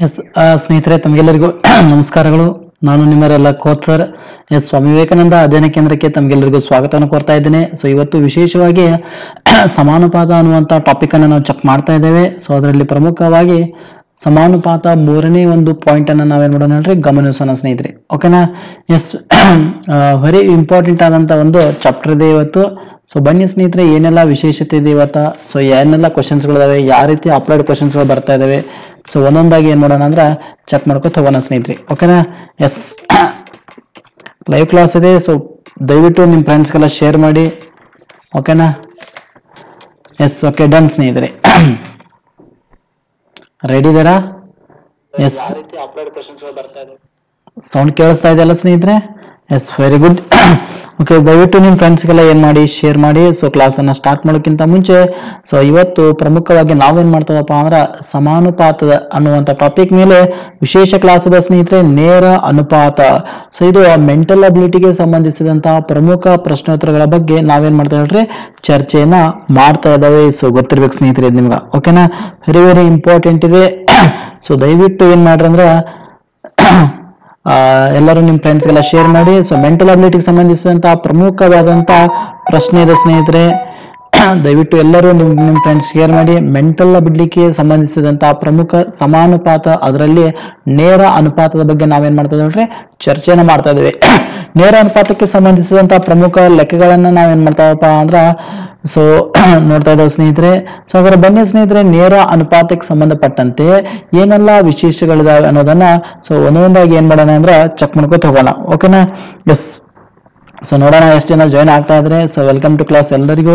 S ಆ, ಸ್ನೇಹಿತರೆ ತಮಗೆಲ್ಲರಿಗೂ ನಮಸ್ಕಾರಗಳು ನಾನು ನಿಮ್ಮರೆಲ್ಲ coach sir yes Swami Vivekananda ಅಧ್ಯಯನ ಕೇಂದ್ರಕ್ಕೆ ತಮಗೆಲ್ಲರಿಗೂ ಸ್ವಾಗತವನ್ನು ಕೋರ್ತಾ ಇದ್ದೇನೆ ಸೊ ಇವತ್ತು ವಿಶೇಷವಾಗಿ ಸಮಾನುಪಾತ ಅನ್ನುವಂಥ ಟಾಪಿಕ್ ಅನ್ನು ನಾವು ಚೆಕ್ ಮಾಡ್ತಾ ಇದ್ದೇವೆ ಸೊ ಅದರಲ್ಲಿ ಪ್ರಮುಖವಾಗಿ ಸಮಾನುಪಾತ ಮೂರನೇ ಒಂದು ಪಾಯಿಂಟ್ ಅನ್ನು ನಾವೇನ್ ಮಾಡೋಣ ಅಂದ್ರೆ ಗಮನಿಸೋಣ ಸ್ನೇಹಿತರೆ ಓಕೆನಾ ಎಸ್ ವೆರಿ ಇಂಪಾರ್ಟೆಂಟ್ ಆದಂತ ಒಂದು ಚಾಪ್ಟರ್ ಇದೆ ಇವತ್ತು ಸೊ ಬನ್ನಿ ಸ್ನೇಹಿತರೆ ಏನೆಲ್ಲ ವಿಶೇಷತೆ ಇದೆ ಇವತ್ತ ಸೊ ಏನೆಲ್ಲ ಕ್ವಶನ್ಸ್ಗಳಿದಾವೆ ಯಾವ ರೀತಿ ಅಪ್ಲೋಡ್ ಕ್ವಶನ್ಸ್ಗಳು ಬರ್ತಾ ಇದಾವೆ ಸೊ ಒಂದೊಂದಾಗಿ ಏನ್ ಮಾಡೋಣ ಅಂದ್ರೆ ಚೆಕ್ ಮಾಡ್ಕೊತ ಹೋಗೋಣ ಸ್ನೇಹಿತರೆ ಓಕೆನಾ ಎಸ್ ಲೈವ್ ಕ್ಲಾಸ್ ಇದೆ ಸೊ ದಯವಿಟ್ಟು ನಿಮ್ಮ ಫ್ರೆಂಡ್ಸ್ಗೆಲ್ಲ ಶೇರ್ ಮಾಡಿ ಓಕೆನಾ ಎಸ್ ಓಕೆ ಡನ್ ಸ್ನೇಹಿತರೆ ರೆಡಿ ಇದಾರಾ ಎಸ್ ಸೌಂಡ್ ಕೇಳಿಸ್ತಾ ಇದೆಯಲ್ಲ ಸ್ನೇಹಿತರೆ ಎಸ್ ವೆರಿ ಗುಡ್ ಓಕೆ ದಯವಿಟ್ಟು ನಿಮ್ಮ ಫ್ರೆಂಡ್ಸ್ಗೆಲ್ಲ ಏನ್ ಮಾಡಿ ಶೇರ್ ಮಾಡಿ ಸೊ ಕ್ಲಾಸ್ ಅನ್ನ ಸ್ಟಾರ್ಟ್ ಮಾಡೋಕ್ಕಿಂತ ಮುಂಚೆ ಸೊ ಇವತ್ತು ಪ್ರಮುಖವಾಗಿ ನಾವೇನ್ ಮಾಡ್ತದಪ್ಪ ಅಂದ್ರೆ ಸಮಾನುಪಾತದ ಅನ್ನುವಂಥ ಟಾಪಿಕ್ ಮೇಲೆ ವಿಶೇಷ ಕ್ಲಾಸ್ ಅದ ಸ್ನೇಹಿತರೆ ನೇರ ಅನುಪಾತ ಸೊ ಇದು ಮೆಂಟಲ್ ಅಬಿಲಿಟಿಗೆ ಸಂಬಂಧಿಸಿದಂತಹ ಪ್ರಮುಖ ಪ್ರಶ್ನೋತ್ತರಗಳ ಬಗ್ಗೆ ನಾವೇನ್ ಮಾಡ್ತಾ ಹೇಳ್ರಿ ಚರ್ಚೆಯನ್ನ ಮಾಡ್ತಾ ಇದ್ದಾವೆ ಸೊ ಗೊತ್ತಿರ್ಬೇಕು ಸ್ನೇಹಿತರೆ ಇದು ನಿಮ್ಗೆ ಓಕೆನಾ ವೆರಿ ವೆರಿ ಇಂಪಾರ್ಟೆಂಟ್ ಇದೆ ಸೊ ದಯವಿಟ್ಟು ಏನ್ ಮಾಡ್ರಿ ಅಂದ್ರೆ ಆ, ಎಲ್ಲರೂ ನಿಮ್ಮ ಫ್ರೆಂಡ್ಸ್ಗೆಲ್ಲ ಶೇರ್ ಮಾಡಿ ಸೊ ಮೆಂಟಲ್ ಅಬಿಲಿಟಿಗೆ ಸಂಬಂಧಿಸಿದಂತಹ ಪ್ರಮುಖವಾದಂತಹ ಪ್ರಶ್ನೆ ಇದೆ ಸ್ನೇಹಿತರೆ ದಯವಿಟ್ಟು ಎಲ್ಲರೂ ನಿಮ್ಮ ನಿಮ್ಮ ಫ್ರೆಂಡ್ಸ್ ಶೇರ್ ಮಾಡಿ ಮೆಂಟಲ್ ಅಬಿಲಿಟಿಗೆ ಸಂಬಂಧಿಸಿದಂತಹ ಪ್ರಮುಖ ಸಮಾನುಪಾತ ಅದರಲ್ಲಿ ನೇರ ಅನುಪಾತದ ಬಗ್ಗೆ ನಾವೇನ್ ಮಾಡ್ತಾ ಇದ್ದೇವೆ ಚರ್ಚೆನ ಮಾಡ್ತಾ ಇದ್ದೇವೆ ನೇರ ಅನುಪಾತಕ್ಕೆ ಸಂಬಂಧಿಸಿದಂತಹ ಪ್ರಮುಖ ಲೆಕ್ಕಗಳನ್ನ ನಾವೇನ್ ಮಾಡ್ತಾವಪ್ಪ ಅಂದ್ರ ಸೊ ನೋಡ್ತಾ ಇದ್ದಾವೆ ಸ್ನೇಹಿತರೆ ಸೊ ಅದರ ಬನ್ನಿ ಸ್ನೇಹಿತರೆ ನೇರ ಅನುಪಾತಕ್ಕೆ ಸಂಬಂಧಪಟ್ಟಂತೆ ಏನೆಲ್ಲ ವಿಶೇಷಗಳಿದಾವೆ ಅನ್ನೋದನ್ನ ಸೊ ಒಂದೊಂದಾಗಿ ಏನ್ ಮಾಡೋಣ ಅಂದ್ರೆ ಚೆಕ್ ಮಾಡ್ಕೊತ ಹೋಗೋಣ ಓಕೆನಾ ಎಸ್ ಸೊ ನೋಡೋಣ ಎಷ್ಟು ಜನ ಜಾಯ್ನ್ ಆಗ್ತಾ ಇದ್ರೆ ಸೊ ವೆಲ್ಕಮ್ ಟು ಕ್ಲಾಸ್ ಎಲ್ಲರಿಗೂ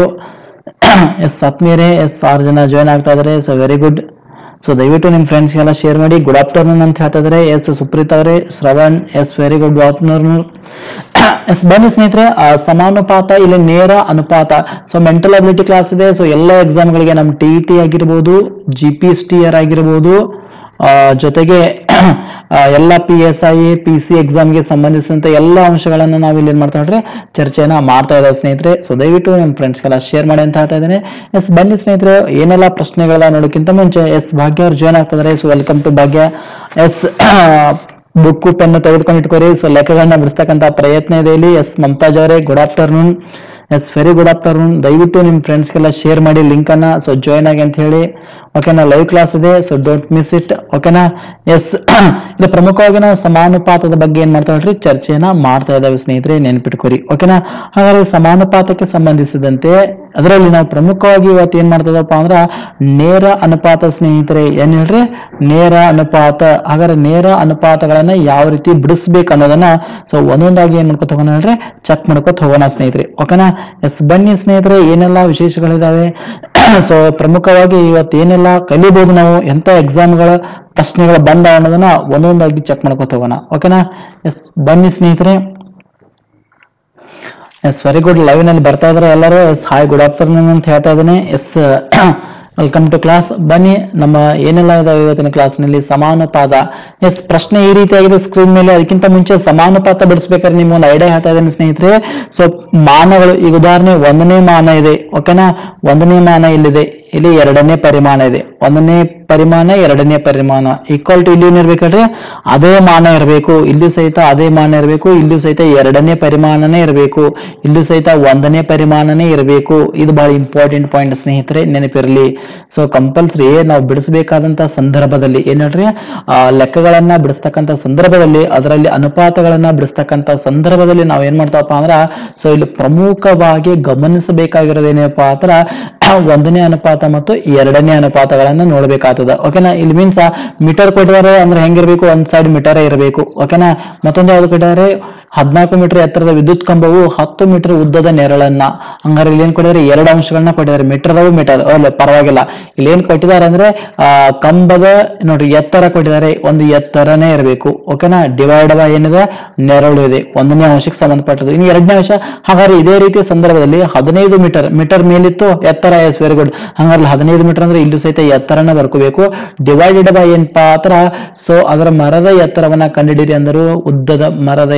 ಎಸ್ ಆತ್ಮೀಯರೇ ಎಸ್ ಆರು ಜನ ಜಾಯ್ನ್ ಆಗ್ತಾ ಇದಾರೆ ಸೊ ವೆರಿ ಗುಡ್ ಸೊ ದಯವಿಟ್ಟು ನಿಮ್ಮ ಫ್ರೆಂಡ್ಸ್ಗೆಲ್ಲ ಶೇರ್ ಮಾಡಿ ಗುಡ್ ಆಫ್ಟರ್ನೂನ್ ಅಂತ ಹೇಳ್ತಾ ಇದಾರೆ ಎಸ್ ಸುಪ್ರೀತ್ ಅವರೇ Shravan yes very good afternoon yes ಬನ್ನಿ ಸ್ನೇಹಿತರೆ ಆ, ಸಮಾನುಪಾತ ಇಲ್ಲಿ ನೇರ ಅನುಪಾತ ಸೊ ಮೆಂಟಲ್ ಅಬಿಲಿಟಿ ಕ್ಲಾಸ್ ಇದೆ ಸೊ ಎಲ್ಲ ಎಕ್ಸಾಮ್ಗಳಿಗೆ ನಮ್ಮ ಟಿ ಇ ಟಿ ಆಗಿರ್ಬೋದು G P S T R ಆಗಿರ್ಬೋದು ಆ, ಜೊತೆಗೆ ಆ, ಎಲ್ಲ P S I P C ಎಕ್ಸಾಮ್ಗೆ ಸಂಬಂಧಿಸಿದಂತೆ ಎಲ್ಲ ಅಂಶಗಳನ್ನು ನಾವು ಇಲ್ಲಿ ಏನ್ ಮಾಡ್ತಾ ಇದ್ರೆ ಚರ್ಚೆಯನ್ನ ಮಾಡ್ತಾ ಇದ್ದಾವೆ ಸ್ನೇಹಿತರೆ ಸೊ ದಯವಿಟ್ಟು ನಿಮ್ಮ ಫ್ರೆಂಡ್ಸ್ಗೆಲ್ಲ ಶೇರ್ ಮಾಡಿ ಅಂತ ಹೇಳ್ತಾ ಇದ್ದೇನೆ ಎಸ್ ಬನ್ನಿ ಸ್ನೇಹಿತರೆ ಏನೆಲ್ಲ ಪ್ರಶ್ನೆಗಳ ನೋಡೋಕ್ಕಿಂತ ಮುಂಚೆ ಎಸ್ ಭಾಗ್ಯ ಅವ್ರು ಜಾಯ್ನ್ ಆಗ್ತಿದ್ದಾರೆ so welcome to Bhagya yes book pen ತೆಗೆದುಕೊಂಡು ಇಟ್ಕೋರಿ ಸೊ ಲೆಕ್ಕಗಳನ್ನ ಬಿಡಿಸ್ತಕ್ಕಂಥ ಪ್ರಯತ್ನ ಇದೆ ಇಲ್ಲಿ ಎಸ್ ಮಮತಾಜ್ ಅವರೇ good afternoon yes very good afternoon ದಯವಿಟ್ಟು ನಿಮ್ಮ ಫ್ರೆಂಡ್ಸ್ಗೆಲ್ಲ ಶೇರ್ ಮಾಡಿ ಲಿಂಕ್ ಅನ್ನ ಸೊ ಜಾಯ್ನ್ ಆಗಿ ಅಂತ ಹೇಳಿ ಓಕೆನಾ ಲೈವ್ ಕ್ಲಾಸ್ ಇದೆ ಸೊ ಡೋಂಟ್ ಮಿಸ್ ಇಟ್ ಓಕೆನಾ ಎಸ್ ಇದು ಪ್ರಮುಖವಾಗಿ ನಾವು ಸಮಾನುಪಾತದ ಬಗ್ಗೆ ಏನ್ ಮಾಡ್ತಾ ಇದ್ರಿ ಚರ್ಚೆಯನ್ನ ಮಾಡ್ತಾ ಇದ್ದಾವೆ ಸ್ನೇಹಿತರೆ ನೆನ್ಪಿಟ್ಕೋರಿ ಓಕೆನಾ ಹಾಗಾದ್ರೆ ಸಮಾನುಪಾತಕ್ಕೆ ಸಂಬಂಧಿಸಿದಂತೆ ಅದರಲ್ಲಿ ನಾವು ಪ್ರಮುಖವಾಗಿ ಇವತ್ತು ಏನ್ ಮಾಡ್ತದಪ್ಪ ಅಂದ್ರ ನೇರ ಅನುಪಾತ ಸ್ನೇಹಿತರೆ ಏನ್ ಹೇಳ್ರಿ ನೇರ ಅನುಪಾತ ಹಾಗಾದ್ರೆ ನೇರ ಅನುಪಾತಗಳನ್ನ ಯಾವ ರೀತಿ ಬಿಡಿಸ್ಬೇಕು ಅನ್ನೋದನ್ನ ಸೊ ಒಂದೊಂದಾಗಿ ಏನ್ ಮಾಡ್ಕೊತ ಹೋಗೋಣ ಹೇಳ್ರಿ ಚೆಕ್ ಮಾಡ್ಕೊತ ಹೋಗೋಣ ಸ್ನೇಹಿತರೆ ಓಕೆನಾ ಎಸ್ ಬನ್ನಿ ಸ್ನೇಹಿತರೆ ಏನೆಲ್ಲ ವಿಶೇಷಗಳಿದಾವೆ ಸೊ ಪ್ರಮುಖವಾಗಿ ಇವತ್ತು ಏನೆಲ್ಲ ಕಲಿಬಹುದು ನಾವು ಎಂತ ಎಕ್ಸಾಮ್ಗಳ ಪ್ರಶ್ನೆಗಳು ಬಂದ ಅನ್ನೋದನ್ನ ಒಂದೊಂದಾಗಿ ಚೆಕ್ ಮಾಡ್ಕೊತ ಹೋಗೋಣ ಓಕೆನಾ ಎಸ್ ಬನ್ನಿ ಸ್ನೇಹಿತರೆ ಎಸ್ ವೆರಿ ಗುಡ್ ಲೈವ್ ನಲ್ಲಿ ಬರ್ತಾ ಇದಾರೆ ಎಲ್ಲರೂ ಎಸ್ ಹಾಯ್ ಗುಡ್ ಆಫ್ಟರ್ನೂನ್ ಅಂತ ಹೇಳ್ತಾ ಇದ್ದೇನೆ ಎಸ್ ವೆಲ್ಕಮ್ ಟು ಕ್ಲಾಸ್ ಬನ್ನಿ ನಮ್ಮ ಏನೆಲ್ಲ ಇದಾವೆ ಇವತ್ತಿನ ಕ್ಲಾಸ್ನಲ್ಲಿ ಸಮಾನುಪಾತ ಎಸ್ ಪ್ರಶ್ನೆ ಈ ರೀತಿಯಾಗಿದೆ ಸ್ಕ್ರೀನ್ ಮೇಲೆ ಅದಕ್ಕಿಂತ ಮುಂಚೆ ಸಮಾನುಪಾತ ಬಿಡಿಸ್ಬೇಕಾದ್ರೆ ನಿಮ್ಗೆ ಒಂದು ಐಡಿಯಾ ಹೇಳ್ತಾ ಇದ್ದೇನೆ ಸ್ನೇಹಿತರೆ ಸೊ ಮಾನಗಳು ಈಗ ಉದಾಹರಣೆ ಒಂದನೇ ಮಾನ ಇದೆ ಓಕೆನಾ ಒಂದನೇ ಮಾನ ಇಲ್ಲಿದೆ ಇಲ್ಲಿ ಎರಡನೇ ಪರಿಮಾಣ ಇದೆ ಒಂದನೇ ಪರಿಮಾಣ ಎರಡನೇ ಪರಿಮಾಣ ಈಕ್ವಲ್ ಟು ಇಲ್ಲಿ ಏನಿರ್ಬೇಕಲ್ರಿ ಅದೇ ಮಾನ ಇರಬೇಕು ಇಲ್ಲೂ ಸಹಿತ ಅದೇ ಮಾನ ಇರಬೇಕು ಇಲ್ಲೂ ಸಹಿತ ಎರಡನೇ ಪರಿಮಾಣನೇ ಇರಬೇಕು ಇಲ್ಲೂ ಸಹಿತ ಒಂದನೇ ಪರಿಮಾಣನೇ ಇರಬೇಕು ಇದು ಬಹಳ ಇಂಪಾರ್ಟೆಂಟ್ ಪಾಯಿಂಟ್ ಸ್ನೇಹಿತರೆ ನೆನಪಿರಲಿ ಸೊ ಕಂಪಲ್ಸರಿ ನಾವು ಬಿಡಿಸಬೇಕಾದಂತ ಸಂದರ್ಭದಲ್ಲಿ ಏನ್ ಹೇಳ್ರಿ ಆ ಲೆಕ್ಕಗಳನ್ನ ಬಿಡಿಸ್ತಕ್ಕಂಥ ಸಂದರ್ಭದಲ್ಲಿ ಅದರಲ್ಲಿ ಅನುಪಾತಗಳನ್ನ ಬಿಡಿಸ್ತಕ್ಕಂಥ ಸಂದರ್ಭದಲ್ಲಿ ನಾವ್ ಏನ್ ಮಾಡ್ತಾವಪ್ಪ ಅಂದ್ರ ಸೊ ಇಲ್ಲಿ ಪ್ರಮುಖವಾಗಿ ಗಮನಿಸಬೇಕಾಗಿರೋದು ಏನಪ್ಪಾ ಅಂದ್ರ ಒಂದನೇ ಅನುಪಾತ ಮತ್ತು ಎರಡನೇ ಅನುಪಾತಗಳನ್ನ ನೋಡ್ಬೇಕಾಗ್ತದ ಓಕೆನಾ ಇಲ್ಲಿ ಮೀನ್ಸ್ ಮೀಟರ್ ಕೊಟ್ಟಿದ್ದಾರೆ ಅಂದ್ರೆ ಹೆಂಗಿರ್ಬೇಕು ಒಂದ್ ಸೈಡ್ ಮೀಟರ್ ಇರಬೇಕು ಓಕೆನಾ ಮತ್ತೊಂದು ಯಾವ್ದು ಕೊಟ್ಟಿದ್ದಾರೆ ಹದಿನಾಲ್ಕು ಮೀಟರ್ ಎತ್ತರದ ವಿದ್ಯುತ್ ಕಂಬವು ಹತ್ತು ಮೀಟರ್ ಉದ್ದದ ನೆರಳನ್ನ ಹಂಗಾರೆ ಇಲ್ಲಿ ಏನ್ ಕೊಟ್ಟಿದ್ದಾರೆ ಎರಡು ಅಂಶಗಳನ್ನ ಕೊಟ್ಟಿದ್ದಾರೆ ಮೀಟರ್ ಅದಾವು ಮೀಟರ್ ಅಲ್ಲ ಪರವಾಗಿಲ್ಲ ಇಲ್ಲಿ ಏನ್ ಕೊಟ್ಟಿದ್ದಾರೆ ಅಂದ್ರೆ ಆ ಕಂಬದ ನೋಡ್ರಿ ಎತ್ತರ ಕೊಟ್ಟಿದ್ದಾರೆ ಒಂದು ಎತ್ತರನೇ ಇರಬೇಕು ಓಕೆನಾ ಡಿವೈಡ್ ಬೈ ಏನಿದೆ ನೆರಳು ಇದೆ ಒಂದನೇ ಅಂಶಕ್ಕೆ ಸಂಬಂಧಪಟ್ಟದ್ದು ಇನ್ನು ಎರಡನೇ ಅಂಶ ಹಾಗಾದ್ರೆ ಇದೇ ರೀತಿಯ ಸಂದರ್ಭದಲ್ಲಿ ಹದಿನೈದು ಮೀಟರ್ ಮೀಟರ್ ಮೇಲಿತ್ತು ಎತ್ತರ ಎಸ್ ವೆರಿ ಗುಡ್ ಹಂಗಾರೆ ಹದಿನೈದು ಮೀಟರ್ ಅಂದ್ರೆ ಇಲ್ಲೂ ಸಹಿತ ಎತ್ತರನ ಬರ್ಕೋಬೇಕು ಡಿವೈಡೆಡ್ ಬೈ ಏನಪ್ಪಾ ಆತರ ಸೊ ಅದರ ಮರದ ಎತ್ತರವನ್ನ ಕಂಡಿಡಿರಿ ಅಂದರು ಉದ್ದದ ಮರದ ಎತ್ತರ ಅಂದ್ರೆ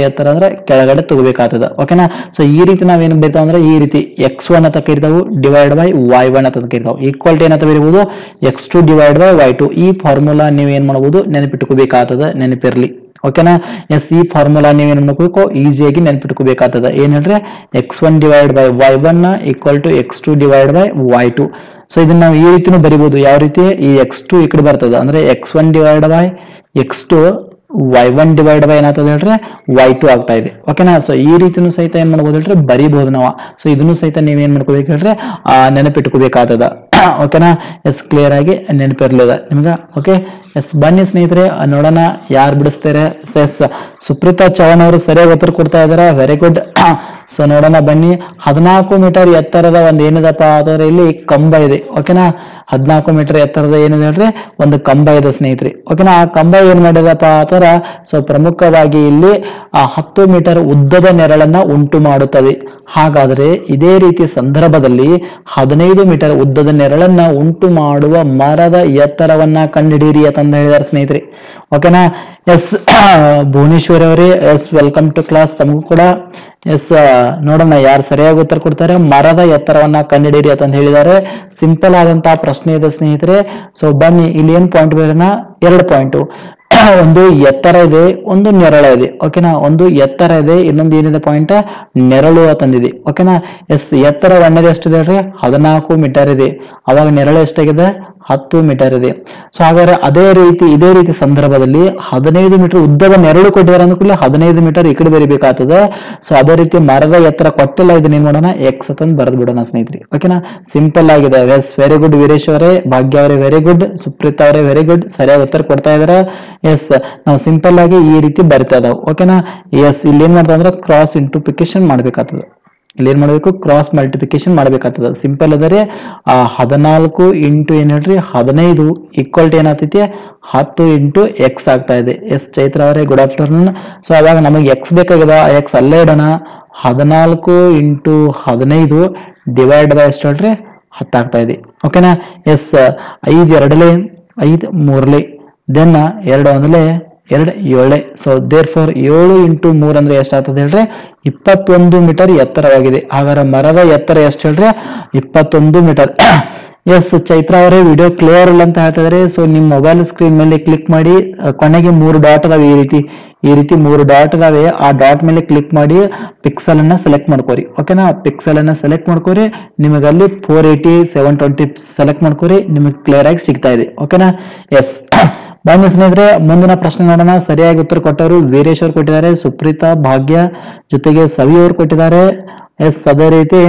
ಕೆಳಗಡೆ ತಗೋಬೇಕಾಗ್ತದ ಓಕೆನಾ ಸೊ ಈ ರೀತಿ ನಾವೇನು ಬರೀತಾವ ಅಂದ್ರೆ ಈ ರೀತಿ ಎಕ್ಸ್ ಒನ್ ಅಂತ ಕರಿತಾವು ಡಿವೈಡ್ ಬೈ ವೈ ಒನ್ ಅಂತ ಕರಿತಾವು ಈಕ್ವಾಲಿಟಿ ಏನಂತ ಬರೀಬಹುದು x two divide by y two ಈ ಫಾರ್ಮುಲಾ ನೀವು ಏನ್ ಮಾಡಬಹುದು ನೆನಪಿಟ್ಕೋಬೇಕಾಗ್ತದ ನೆನಪಿರ್ಲಿ ಓಕೆನಾ ಎಸ್ ಈ ಫಾರ್ಮುಲಾ ನೀವೇನ್ ಮಾಡ್ಕೋಬೇಕು ಈಸಿಯಾಗಿ ನೆನ್ಪಿಟ್ಕೋಬೇಕಾಗ್ತದ ಏನ್ ಹೇಳ್ರೆ x one divide by y one equal to x two divide by y two so ಇದನ್ನ ನಾವು ಈ ರೀತಿನೂ ಬರಿಬಹುದು ಯಾವ ರೀತಿ ಈ ಎಕ್ಸ್ ಟು ಈ ಕಡೆ ಬರ್ತದ ಅಂದ್ರೆ x one divide by x two y one divide by ಏನಾಗ್ತದೆ ಹೇಳ್ರೆ ವೈ ಟು ಆಗ್ತಾ ಇದೆ ಓಕೆನಾ ಸೊ ಈ ರೀತಿನೂ ಸಹಿತ ಏನ್ ಮಾಡ್ಬೋದು ಹೇಳ್ರೆ ಬರಿಬಹುದು ನಾವು ಸೊ ಇದನ್ನು ಸಹಿತ ನೀವೇನ್ ಮಾಡ್ಕೋಬೇಕು ಹೇಳ್ರೆ ಆ, ನೆನಪಿಟ್ಕೋಬೇಕಾಗ್ತದ ಓಕೆನಾ ಎಸ್ ಕ್ಲಿಯರ್ ಆಗಿ ನೆನಪಿರ್ಲಿದ ನಿಮ್ಗ ಓಕೆ ಎಸ್ ಬನ್ನಿ ಸ್ನೇಹಿತರೆ ಆ, ನೋಡೋಣ ಯಾರು ಬಿಡಿಸ್ತಾರೆ ಎಸ್ ಸುಪ್ರೀತಾ ಚೌಹಾಣ್ ಅವರು ಸರಿಯಾಗಿ ಉತ್ತರ ಕೊಡ್ತಾ ಇದಾರೆ ವೆರಿ ಗುಡ್ ಸೊ ನೋಡೋಣ ಬನ್ನಿ ಹದಿನಾಲ್ಕು ಮೀಟರ್ ಎತ್ತರದ ಒಂದು ಏನಿದಪ್ಪ ಅದರ ಇಲ್ಲಿ ಕಂಬ ಇದೆ ಓಕೆನಾ ಹದಿನಾಲ್ಕು ಮೀಟರ್ ಎತ್ತರದ ಏನಿದೆ ಹೇಳ್ರಿ ಒಂದು ಕಂಬ ಇದೆ ಸ್ನೇಹಿತರೆ ಓಕೆನಾ ಆ ಕಂಬ ಏನ್ ಮಾಡಿದಪ್ಪ ಆತರ ಸೊ ಪ್ರಮುಖವಾಗಿ ಇಲ್ಲಿ ಆ ಹತ್ತು ಮೀಟರ್ ಉದ್ದದ ನೆರಳನ್ನ ಉಂಟು ಮಾಡುತ್ತದೆ ಹಾಗಾದ್ರೆ ಇದೇ ರೀತಿ ಸಂದರ್ಭದಲ್ಲಿ ಹದಿನೈದು ಮೀಟರ್ ಉದ್ದದ ನೆರಳನ್ನ ಉಂಟು ಮಾಡುವ ಮರದ ಎತ್ತರವನ್ನ ಕಂಡುಹಿಡಿಯಿರಿ ಅಂತಂದ ಹೇಳಿದಾರೆ ಸ್ನೇಹಿತರೆ ಓಕೆನಾ ಎಸ್ ಭುವನೇಶ್ವರಿ ಅವರೇ ಎಸ್ ವೆಲ್ಕಮ್ ಟು ಕ್ಲಾಸ್ ತಮಗೂ ಕೂಡ ಎಸ್ ನೋಡೋಣ ಯಾರು ಸರಿಯಾಗಿ ಉತ್ತರ ಕೊಡ್ತಾರೆ ಮರದ ಎತ್ತರವನ್ನ ಕಂಡುಹಿಡಿಯಿರಿ ಅಂತ ಹೇಳಿದ್ದಾರೆ ಸಿಂಪಲ್ ಆದಂತಹ ಪ್ರಶ್ನೆ ಇದೆ ಸ್ನೇಹಿತರೆ ಸೊ ಬನ್ನಿ ಇಲ್ಲಿ ಏನ್ ಪಾಯಿಂಟ್ ಬರೋಣ ಎರಡು ಪಾಯಿಂಟ್ ಒಂದು ಎತ್ತರ ಇದೆ ಒಂದು ನೆರಳ ಇದೆ ಓಕೆನಾ ಒಂದು ಎತ್ತರ ಇದೆ ಇನ್ನೊಂದು ಏನಿದೆ ಪಾಯಿಂಟ್ ನೆರಳು ತಂದಿದೆ ಓಕೆನಾ ಎಸ್ ಎತ್ತರ ಒಂದನೇದು ಎಷ್ಟಿದೆ ಹೇಳ್ರಿ ಹದಿನಾಲ್ಕು ಮೀಟರ್ ಇದೆ ಅವಾಗ ನೆರಳು ಎಷ್ಟಾಗಿದೆ ಹತ್ತು ಮೀಟರ್ ಇದೆ ಸೊ ಹಾಗಾದ್ರೆ ಅದೇ ರೀತಿ ಇದೇ ರೀತಿ ಸಂದರ್ಭದಲ್ಲಿ ಹದಿನೈದು ಮೀಟರ್ ಉದ್ದದ ನೆರಳು ಕೊಟ್ಟಿದ್ದಾರೆ ಅಂದ್ಕೂಡಲೇ ಹದಿನೈದು ಮೀಟರ್ ಈ ಕಡೆ ಬರೀಬೇಕಾಗ್ತದೆ ಸೊ ಅದೇ ರೀತಿ ಮರದ ಎತ್ತರ ಕೊಟ್ಟಿಲ್ಲ ಇದನ್ನ ಏನ್ ಮಾಡೋಣ ಎಕ್ಸ್ ಅಂತ ಬರೆದು ಬಿಡೋಣ ಸ್ನೇಹಿತರೆ ಓಕೆನಾ ಸಿಂಪಲ್ ಆಗಿದೆ ಎಸ್ ವೆರಿ ಗುಡ್ ವೀರೇಶ್ ಅವರೇ ಭಾಗ್ಯ ಅವರೇ ವೆರಿ ಗುಡ್ ಸುಪ್ರೀತಾ ಅವರೇ ವೆರಿ ಗುಡ್ ಸರಿಯಾಗಿ ಉತ್ತರ ಕೊಡ್ತಾ ಇದಾರೆ ಎಸ್ ನಾವು ಸಿಂಪಲ್ ಆಗಿ ಈ ರೀತಿ ಬರಿತಾ ಇದಾವೆ ಓಕೆನಾ ಎಸ್ ಇಲ್ಲಿ ಏನ್ ಮಾಡ್ತಾ ಅಂದ್ರೆ ಕ್ರಾಸ್ ಇಂಟುಪ್ಲಿಕೇಶನ್ ಮಾಡ್ಬೇಕಾಗ್ತದೆ ಇಲ್ಲಿ ಏನ್ ಮಾಡ್ಬೇಕು ಕ್ರಾಸ್ ಮಲ್ಟಿಪ್ಲಿಕೇಶನ್ ಮಾಡ್ಬೇಕಾಗ್ತದೆ ಸಿಂಪಲ್ ಅದರಿ ಆ ಹದಿನಾಲ್ಕು ಇಂಟು ಏನ್ ಹೇಳ್ರಿ ಹದಿನೈದು ಈಕ್ವಲ್ ಟು ಏನಾಗ್ತೈತಿ ಹತ್ತು ಇಂಟು ಎಕ್ಸ್ ಆಗ್ತಾ ಇದೆ ಎಸ್ ಚೈತ್ರ ಅವರೇ ಗುಡ್ ಆಫ್ಟರ್ನೂನ್ ಸೊ ಅವಾಗ ನಮಗೆ ಎಕ್ಸ್ ಬೇಕಾಗಿದೆ ಎಕ್ಸ್ ಅಲ್ಲೇ ಇಡೋಣ ಹದಿನಾಲ್ಕು ಇಂಟು ಹದಿನೈದು ಡಿವೈಡ್ ಬೈ ಎಷ್ಟು ಹೇಳ್ರಿ ಹತ್ತಾಗ್ತಾ ಇದೆ ಓಕೆನಾ ಎಸ್ ಐದು ಎರಡಲೆ ಐದು ಮೂರಲೆ ದೆನ್ ಎರಡು ಒಂದಲೆ ಎರಡು ಏಳೆ ಸೊ ದೇರ್ ಫಾರ್ ಏಳು ಇಂಟು ಮೂರ್ ಅಂದ್ರೆ ಎಷ್ಟಾಗ್ತದೆ ಹೇಳ್ರಿ ಇಪ್ಪತ್ತೊಂದು ಮೀಟರ್ ಎತ್ತರವಾಗಿದೆ ಹಾಗಾದ್ರೆ ಮರದ ಎತ್ತರ ಎಷ್ಟು ಹೇಳ್ರಿ ಇಪ್ಪತ್ತೊಂದು ಮೀಟರ್ ಎಸ್ ಚೈತ್ರ ಅವರೇ ವಿಡಿಯೋ ಕ್ಲಿಯರ್ ಇಲ್ಲ ಅಂತ ಹೇಳ್ತಾ ಇದಾರೆ ಸೊ ನಿಮ್ ಮೊಬೈಲ್ ಸ್ಕ್ರೀನ್ ಮೇಲೆ ಕ್ಲಿಕ್ ಮಾಡಿ ಅಹ್, ಕೊನೆಗೆ ಮೂರು ಡಾಟ್ ಅದಾವೆ ಈ ರೀತಿ ಈ ರೀತಿ ಮೂರು ಡಾಟ್ ಅದಾವೆ ಆ ಡಾಟ್ ಮೇಲೆ ಕ್ಲಿಕ್ ಮಾಡಿ ಪಿಕ್ಸೆಲ್ ಅನ್ನ ಸೆಲೆಕ್ಟ್ ಮಾಡ್ಕೋರಿ ಓಕೆನಾ ಪಿಕ್ಸೆಲ್ ಅನ್ನ ಸೆಲೆಕ್ಟ್ ಮಾಡ್ಕೋರಿ ನಿಮಗೆ ಅಲ್ಲಿ four eighty seven twenty select ಮಾಡ್ಕೋರಿ ನಿಮಗೆ ಕ್ಲಿಯರ್ ಆಗಿ ಸಿಗ್ತಾ ಇದೆ ಓಕೆನಾ ಎಸ್ ಬನ್ನಿ ಸ್ನೇಹಿತರೆ ಮುಂದಿನ ಪ್ರಶ್ನೆ ನೋಡೋಣ ಸರಿಯಾಗಿ ಉತ್ತರ ಕೊಟ್ಟವರು ವೀರೇಶ್ ಅವರು ಕೊಟ್ಟಿದ್ದಾರೆ ಸುಪ್ರೀತಾ ಭಾಗ್ಯ ಜೊತೆಗೆ ಸವಿ ಅವರು ಕೊಟ್ಟಿದ್ದಾರೆ ಎಸ್ ಅದೇ ರೀತಿ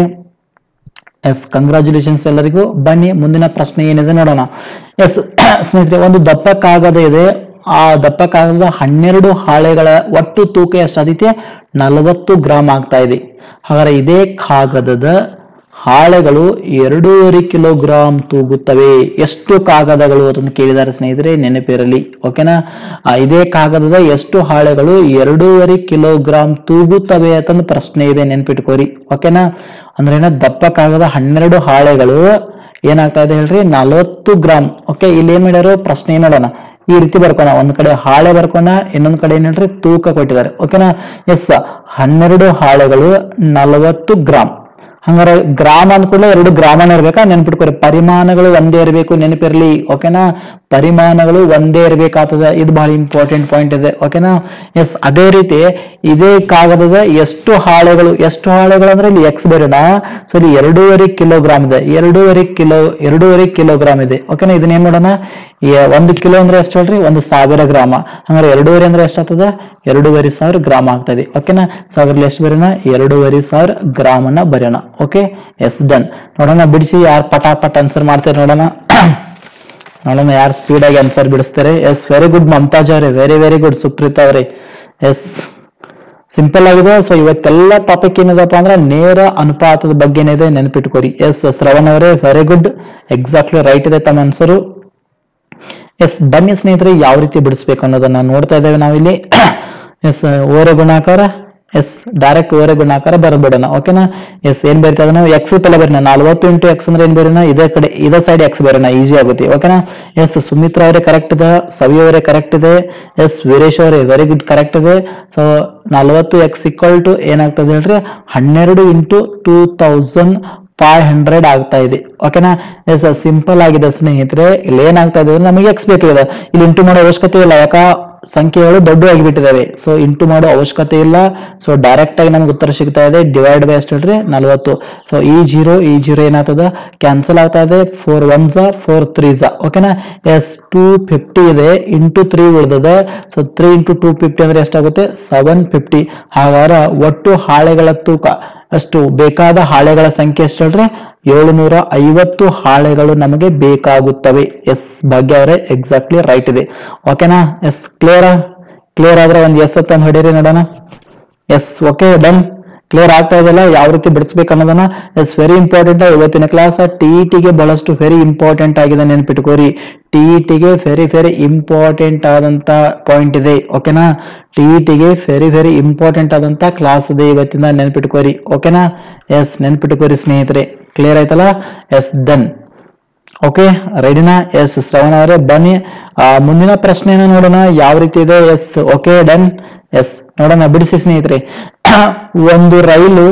ಎಸ್ ಕಂಗ್ರಾಚುಲೇಷನ್ಸ್ ಎಲ್ಲರಿಗೂ ಬನ್ನಿ ಮುಂದಿನ ಪ್ರಶ್ನೆ ಏನಿದೆ ನೋಡೋಣ ಎಸ್ ಸ್ನೇಹಿತರೆ ಒಂದು ದಪ್ಪ ಕಾಗದ ಇದೆ ಆ ದಪ್ಪ ಕಾಗದ ಹನ್ನೆರಡು ಹಾಳೆಗಳ ಒಟ್ಟು ತೂಕ ಎಷ್ಟಾದೈತಿ ನಲವತ್ತು ಗ್ರಾಮ್ ಆಗ್ತಾ ಇದೆ ಹಾಗಾದ್ರೆ ಇದೇ ಕಾಗದದ ಹಾಳೆಗಳು ಎರಡೂವರೆ ಕಿಲೋಗ್ರಾಮ್ ತೂಗುತ್ತವೆ ಎಷ್ಟು ಕಾಗದಗಳು ಅಂತ ಕೇಳಿದ್ದಾರೆ ಸ್ನೇಹಿತರೆ ನೆನಪಿರಲಿ ಓಕೆನಾ ಆ, ಇದೇ ಕಾಗದದ ಎಷ್ಟು ಹಾಳೆಗಳು ಎರಡೂವರೆ ಕಿಲೋಗ್ರಾಮ್ ತೂಗುತ್ತವೆ ಅಂತಂದು ಪ್ರಶ್ನೆ ಇದೆ ನೆನ್ಪಿಟ್ಕೋರಿ ಓಕೆನಾ ಅಂದ್ರೆ ಏನ ದಪ್ಪ ಕಾಗದ ಹನ್ನೆರಡು ಹಾಳೆಗಳು ಏನಾಗ್ತಾ ಇದೆ ಹೇಳ್ರಿ ನಲವತ್ತು ಗ್ರಾಮ್ ಓಕೆ ಇಲ್ಲಿ ಏನ್ ಮಾಡ್ಯಾರು ಪ್ರಶ್ನೆ ಏನ್ ನೋಡೋಣ ಈ ರೀತಿ ಬರ್ಕೋಣ ಒಂದ್ ಕಡೆ ಹಾಳೆ ಬರ್ಕೋಣ ಇನ್ನೊಂದ್ ಕಡೆ ಏನ್ ಹೇಳ್ರಿ ತೂಕ ಕೊಟ್ಟಿದ್ದಾರೆ ಓಕೆನಾ ಎಸ್ ಹನ್ನೆರಡು ಹಾಳೆಗಳು ನಲವತ್ತು ಗ್ರಾಮ್ ಹಂಗಾರೆ ಗ್ರಾಮ್ ಅಂದ್ಕೂಡಲೇ ಎರಡು ಗ್ರಾಮನ ಇರ್ಬೇಕಾ ನೆನ್ಪಿಟ್ಕೊರಿ ಪರಿಮಾಣಗಳು ಒಂದೇ ಇರಬೇಕು ನೆನಪಿರ್ಲಿ ಓಕೆನಾ ಪರಿಮಾಣಗಳು ಒಂದೇ ಇರ್ಬೇಕಾಗ್ತದ ಇದು ಬಹಳ ಇಂಪಾರ್ಟೆಂಟ್ ಪಾಯಿಂಟ್ ಇದೆ ಓಕೆನಾ ಎಸ್ ಅದೇ ರೀತಿ ಇದೇ ಕಾಗದದ ಎಷ್ಟು ಹಾಳೆಗಳು ಎಷ್ಟು ಹಾಳೆಗಳು ಅಂದ್ರೆ ಇಲ್ಲಿ ಎಕ್ಸ್ ಬೇರೆನ ಸೊ ಇಲ್ಲಿ ಎರಡೂವರೆ ಕಿಲೋಗ್ರಾಮ್ ಇದೆ ಎರಡೂವರೆ ಕಿಲೋ ಎರಡೂವರೆ ಕಿಲೋಗ್ರಾಮ್ ಇದೆ ಓಕೆನಾ ಇದನ್ನ ಏನ್ ಮಾಡೋಣ ಈ ಒಂದು ಕಿಲೋ ಅಂದ್ರೆ ಎಷ್ಟು ಹೇಳ್ರಿ ಒಂದು ಸಾವಿರ ಗ್ರಾಮ ಹಂಗಾರೆ ಎರಡೂವರೆ ಅಂದ್ರೆ ಎಷ್ಟಾಗ್ತದ ಎರಡೂವರೆ ಸಾವಿರ ಗ್ರಾಮ್ ಆಗ್ತದೆ ಓಕೆನಾ ಸೊ ಅದ್ರಲ್ಲಿ ಎಷ್ಟು ಬರೋಣ ಎರಡೂವರೆ ಸಾವಿರ ಗ್ರಾಮ್ ಅನ್ನ ಬರೆಯೋಣ ಓಕೆ ಎಸ್ ಡನ್ ನೋಡೋಣ ಬಿಡಿಸಿ ಯಾರು ಪಟಾಪಟ್ ಆನ್ಸರ್ ಮಾಡ್ತಾರೆ ನೋಡೋಣ ನೋಡೋಣ ಯಾರು ಸ್ಪೀಡ್ ಆಗಿ ಆನ್ಸರ್ ಬಿಡಿಸ್ತಾರೆ ಎಸ್ ವೆರಿ ಗುಡ್ ಮಮತಾಜ್ ಅವರೇ ವೆರಿ ವೆರಿ ಗುಡ್ ಸುಪ್ರೀತಾ ಅವರೇ ಎಸ್ ಸಿಂಪಲ್ ಆಗಿದೆ ಸೊ ಇವತ್ತೆಲ್ಲ ಟಾಪಿಕ್ ಏನಿದೆಪ್ಪ ಅಂದ್ರೆ ನೇರ ಅನುಪಾತದ ಬಗ್ಗೆ ಏನಿದೆ ನೆನಪಿಟ್ಕೋರಿ ಎಸ್ ಶ್ರವಣ್ ಅವರೇ ವೆರಿ ಗುಡ್ ಎಕ್ಸಾಕ್ಟ್ಲಿ ರೈಟ್ ಇದೆ ತಮ್ಮ ಆನ್ಸರು ಎಸ್ ಬನ್ನಿ ಸ್ನೇಹಿತರೆ ಯಾವ ರೀತಿ ಬಿಡಿಸ್ಬೇಕು ಅನ್ನೋದನ್ನ ನೋಡ್ತಾ ಇದ್ದೇವೆ ನಾವಿಲ್ಲಿ ಎಸ್ ಓರೆ ಗುಣಾಕಾರ ಎಸ್ ಡೈರೆಕ್ಟ್ ಓರೆ ಗುಣಾಕಾರ ಬರಬಿಡೋಣ ಓಕೆನಾ ಎಸ್ ಏನ್ ಬರೀತಾ ನಾವು ಎಕ್ಸ್ ತಲೆ ಬರೋಣ ನಲ್ವತ್ತು ಇಂಟು ಎಕ್ಸ್ ಅಂದ್ರೆ ಏನ್ ಬರೋಣ ಇದೇ ಕಡೆ ಇದೇ ಸೈಡ್ ಎಕ್ಸ್ ಬರೋಣ ಈಸಿ ಆಗುತ್ತೆ ಓಕೆನಾ ಎಸ್ ಸುಮಿತ್ರಾ ಅವರೇ ಕರೆಕ್ಟ್ ಇದೆ ಸವಿ ಅವರೇ ಕರೆಕ್ಟ್ ಇದೆ ಎಸ್ ವೀರೇಶ್ ಅವರೇ ವೆರಿ ಗುಡ್ ಕರೆಕ್ಟ್ ಇದೆ ಸೊ ನಲ್ವತ್ತು ಎಕ್ಸ್ ಇಕ್ವಲ್ ಟು ಏನಾಗ್ತದೆ ಹೇಳ್ರಿ ಹನ್ನೆರಡು into two thousand five hundred ಆಗ್ತಾ ಇದೆ ಓಕೆನಾ ಎಸ್ ಸಿಂಪಲ್ ಆಗಿದೆ ಸ್ನೇಹಿತರೆ ಇಲ್ಲಿ ಏನಾಗ್ತಾ ಇದೆ ಅಂದ್ರೆ ನಮಗೆ ಎಕ್ಸ್ ಬೇಕಾಗಿದೆ ಇಲ್ಲಿ ಇಂಟು ಮಾಡೋ ಅವಶ್ಯಕತೆ ಇಲ್ಲ ಯಾಕ ಸಂಖ್ಯೆಗಳು ದೊಡ್ಡವಾಗಿ ಬಿಟ್ಟಿದ್ದಾವೆ ಸೊ ಇಂಟು ಮಾಡೋ ಅವಶ್ಯಕತೆ ಇಲ್ಲ ಸೊ ಡೈರೆಕ್ಟ್ ಆಗಿ ನಮ್ಗೆ ಉತ್ತರ ಸಿಗ್ತಾ ಇದೆ ಡಿವೈಡ್ ಬೈ ಎಷ್ಟು ಹೇಳ್ರಿ ನಲ್ವತ್ತು ಸೊ ಈ ಜೀರೋ ಈ ಜೀರೋ ಏನಾಗ್ತದ ಕ್ಯಾನ್ಸಲ್ ಆಗ್ತಾ ಇದೆ ಫೋರ್ ಒನ್ ಝಾ ಫೋರ್ ತ್ರೀ ಝಾ ಓಕೆನಾ ಎಸ್ ಟೂ ಫಿಫ್ಟಿ ಇದೆ ಇಂಟು ತ್ರೀ ಉಳಿದದ so three into two fifty ಅಂದ್ರೆ ಎಷ್ಟಾಗುತ್ತೆ ಸೆವೆನ್ ಫಿಫ್ಟಿ ಹಾಗಾದ್ರೆ ಒಟ್ಟು ಹಾಳೆಗಳ ತೂಕ ಅಷ್ಟು ಬೇಕಾದ ಹಾಳೆಗಳ ಸಂಖ್ಯೆ ಎಷ್ಟು ಹೇಳ್ರಿ ಏಳುನೂರ ಐವತ್ತು ಹಾಳೆಗಳು ನಮಗೆ ಬೇಕಾಗುತ್ತವೆ ಎಸ್ ಭಾಗ್ಯ ಅವರೇ ಎಕ್ಸಾಕ್ಟ್ಲಿ ರೈಟ್ ಇದೆ ಓಕೆನಾ ಎಸ್ ಕ್ಲಿಯರ್ ಕ್ಲಿಯರ್ ಆದ್ರೆ ಒಂದು ಎಸ್ ಅಂತ ಹೊಡೀರಿ ನೋಡೋಣ ಎಸ್ ಓಕೆ ಡನ್ ಕ್ಲಿಯರ್ ಆಗ್ತಾ ಇದೆಯಲ್ಲ ಯಾವ ರೀತಿ ಬಿಡಿಸ್ಬೇಕು ಅನ್ನೋದನ್ನ ಎಸ್ ವೆರಿ ಇಂಪಾರ್ಟೆಂಟ್ ಇವತ್ತಿನ ಕ್ಲಾಸ್ ಟಿ ಗೆ ಬಹಳಷ್ಟು ವೆರಿ ಇಂಪಾರ್ಟೆಂಟ್ ಆಗಿದೆ ನೆನ್ಪಿಟ್ಕೋರಿ ಟಿ ಗೆ ವೆರಿ ವೆರಿ ಇಂಪಾರ್ಟೆಂಟ್ ಆದಂತ ಪಾಯಿಂಟ್ ಇದೆ ಓಕೆನಾ ಟಿ ಗೆ ವೆರಿ ವೆರಿ ಇಂಪಾರ್ಟೆಂಟ್ ಆದಂತ ಕ್ಲಾಸ್ ಇದೆ ಇವತ್ತಿಂದ ನೆನ್ಪಿಟ್ಕೋರಿ ಓಕೆನಾ ಎಸ್ ನೆನ್ಪಿಟ್ಕೋರಿ ಸ್ನೇಹಿತರೆ ಕ್ಲಿಯರ್ ಆಯ್ತಲ್ಲ ಎಸ್ ಡನ್ ಓಕೆ ರೆಡಿನಾ ಎಸ್ ಶ್ರವಣ ಅವರೇ ಬನ್ನಿ ಆ, ಮುಂದಿನ ಪ್ರಶ್ನೆನ ನೋಡೋಣ ಯಾವ ರೀತಿ ಇದೆ ಎಸ್ ಓಕೆ ಡನ್ ಎಸ್ ನೋಡೋಣ ಬಿಡಿಸಿ ಸ್ನೇಹಿತರೆ ಒಂದು ರೈಲು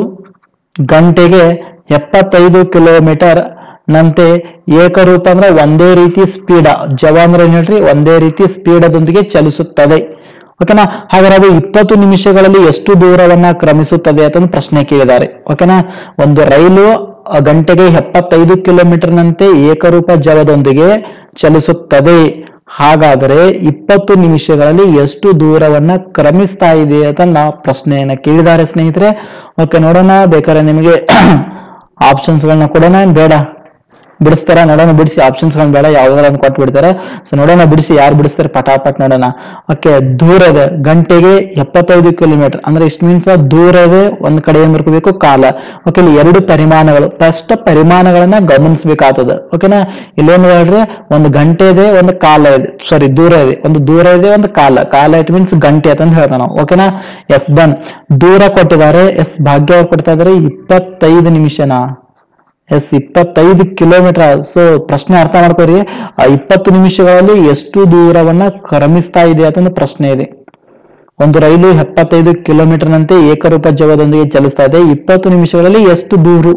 ಗಂಟೆಗೆ ಎಪ್ಪತ್ತೈದು ಕಿಲೋಮೀಟರ್ ನಂತೆ ಏಕರೂಪ ಅಂದ್ರೆ ಒಂದೇ ರೀತಿ ಸ್ಪೀಡ್ ಜವ ಅಂದ್ರೆ ಏನ್ ಹೇಳ್ರಿ ಒಂದೇ ರೀತಿ ಸ್ಪೀಡದೊಂದಿಗೆ ಚಲಿಸುತ್ತದೆ ಓಕೆನಾ ಹಾಗಾದ್ರೆ ಅದು ಇಪ್ಪತ್ತು ನಿಮಿಷಗಳಲ್ಲಿ ಎಷ್ಟು ದೂರವನ್ನ ಕ್ರಮಿಸುತ್ತದೆ ಅಂತ ಪ್ರಶ್ನೆ ಕೇಳಿದ್ದಾರೆ ಓಕೆನಾ ಒಂದು ರೈಲು ಆ, ಗಂಟೆಗೆ ಎಪ್ಪತ್ತೈದು ಕಿಲೋಮೀಟರ್ನಂತೆ ಏಕರೂಪ ಜವದೊಂದಿಗೆ ಚಲಿಸುತ್ತದೆ ಹಾಗಾದರೆ ಇಪ್ಪತ್ತು ನಿಮಿಷಗಳಲ್ಲಿ ಎಷ್ಟು ದೂರವನ್ನ ಕ್ರಮಿಸ್ತಾ ಇದೆ ಅಂತ ನಾವು ಪ್ರಶ್ನೆಯನ್ನ ಕೇಳಿದ್ದಾರೆ ಸ್ನೇಹಿತರೆ ಓಕೆ ನೋಡೋಣ ಬೇಕಾದ್ರೆ ನಿಮಗೆ ಆಪ್ಷನ್ಸ್ಗಳನ್ನ ಕೊಡೋಣ ಏನ್ ಬೇಡ ಬಿಡಿಸ್ತಾರ ನೋಡೋಣ ಬಿಡಿಸಿ ಆಪ್ಷನ್ಸ್ ಗಳನ್ನ ಬೇಡ ಯಾವ್ದಾರ ಕೊಟ್ಟು ಬಿಡ್ತಾರೆ ಸೊ ನೋಡೋಣ ಬಿಡಿಸಿ ಯಾರು ಬಿಡಿಸ್ತಾರೆ ಪಟಾಪಟ್ ನೋಡೋಣ ಓಕೆ ದೂರ ಇದೆ ಗಂಟೆಗೆ ಎಪ್ಪತ್ತೈದು ಕಿಲೋಮೀಟರ್ ಅಂದ್ರೆ ಇಷ್ಟು ಮೀನ್ಸ್ ದೂರ ಇದೆ ಒಂದ್ ಕಡೆ ಏನ್ ಬರ್ಕೋಬೇಕು ಕಾಲ ಓಕೆ ಇಲ್ಲಿ ಎರಡು ಪರಿಮಾಣಗಳು ಫಸ್ಟ್ ಪರಿಮಾಣಗಳನ್ನ ಗಮನಿಸಬೇಕಾಗ್ತದೆ ಓಕೆನಾ ಇಲ್ಲೇನ್ ಹೇಳ್ರಿ ಒಂದು ಗಂಟೆ ಇದೆ ಒಂದು ಕಾಲ ಇದೆ ಸಾರಿ ದೂರ ಇದೆ ಒಂದು ದೂರ ಇದೆ ಒಂದು ಕಾಲ ಕಾಲ ಇಟ್ ಮೀನ್ಸ್ ಗಂಟೆ ಅಂತ ಹೇಳ್ತಾ ನಾವು ಓಕೆನಾ ಎಸ್ ಡನ್ ದೂರ ಕೊಟ್ಟಿದ್ದಾರೆ ಎಸ್ ಭಾಗ್ಯ ಅವ್ರು ಕೊಡ್ತಾ ಇದಾರೆ ಇಪ್ಪತ್ತೈದು ನಿಮಿಷನಾ ಎಸ್ ಇಪ್ಪತ್ತೈದು ಕಿಲೋಮೀಟರ್ ಸೊ ಪ್ರಶ್ನೆ ಅರ್ಥ ಮಾಡ್ಕೋರಿ ಆ ಇಪ್ಪತ್ತು ನಿಮಿಷಗಳಲ್ಲಿ ಎಷ್ಟು ದೂರವನ್ನ ಕ್ರಮಿಸ್ತಾ ಇದೆ ಅಂತ ಪ್ರಶ್ನೆ ಇದೆ ಒಂದು ರೈಲು ಎಪ್ಪತ್ತೈದು ಕಿಲೋಮೀಟರ್ನಂತೆ ಏಕರೂಪ ಜವದೊಂದಿಗೆ ಚಲಿಸ್ತಾ ಇದೆ ಇಪ್ಪತ್ತು ನಿಮಿಷಗಳಲ್ಲಿ ಎಷ್ಟು ದೂರು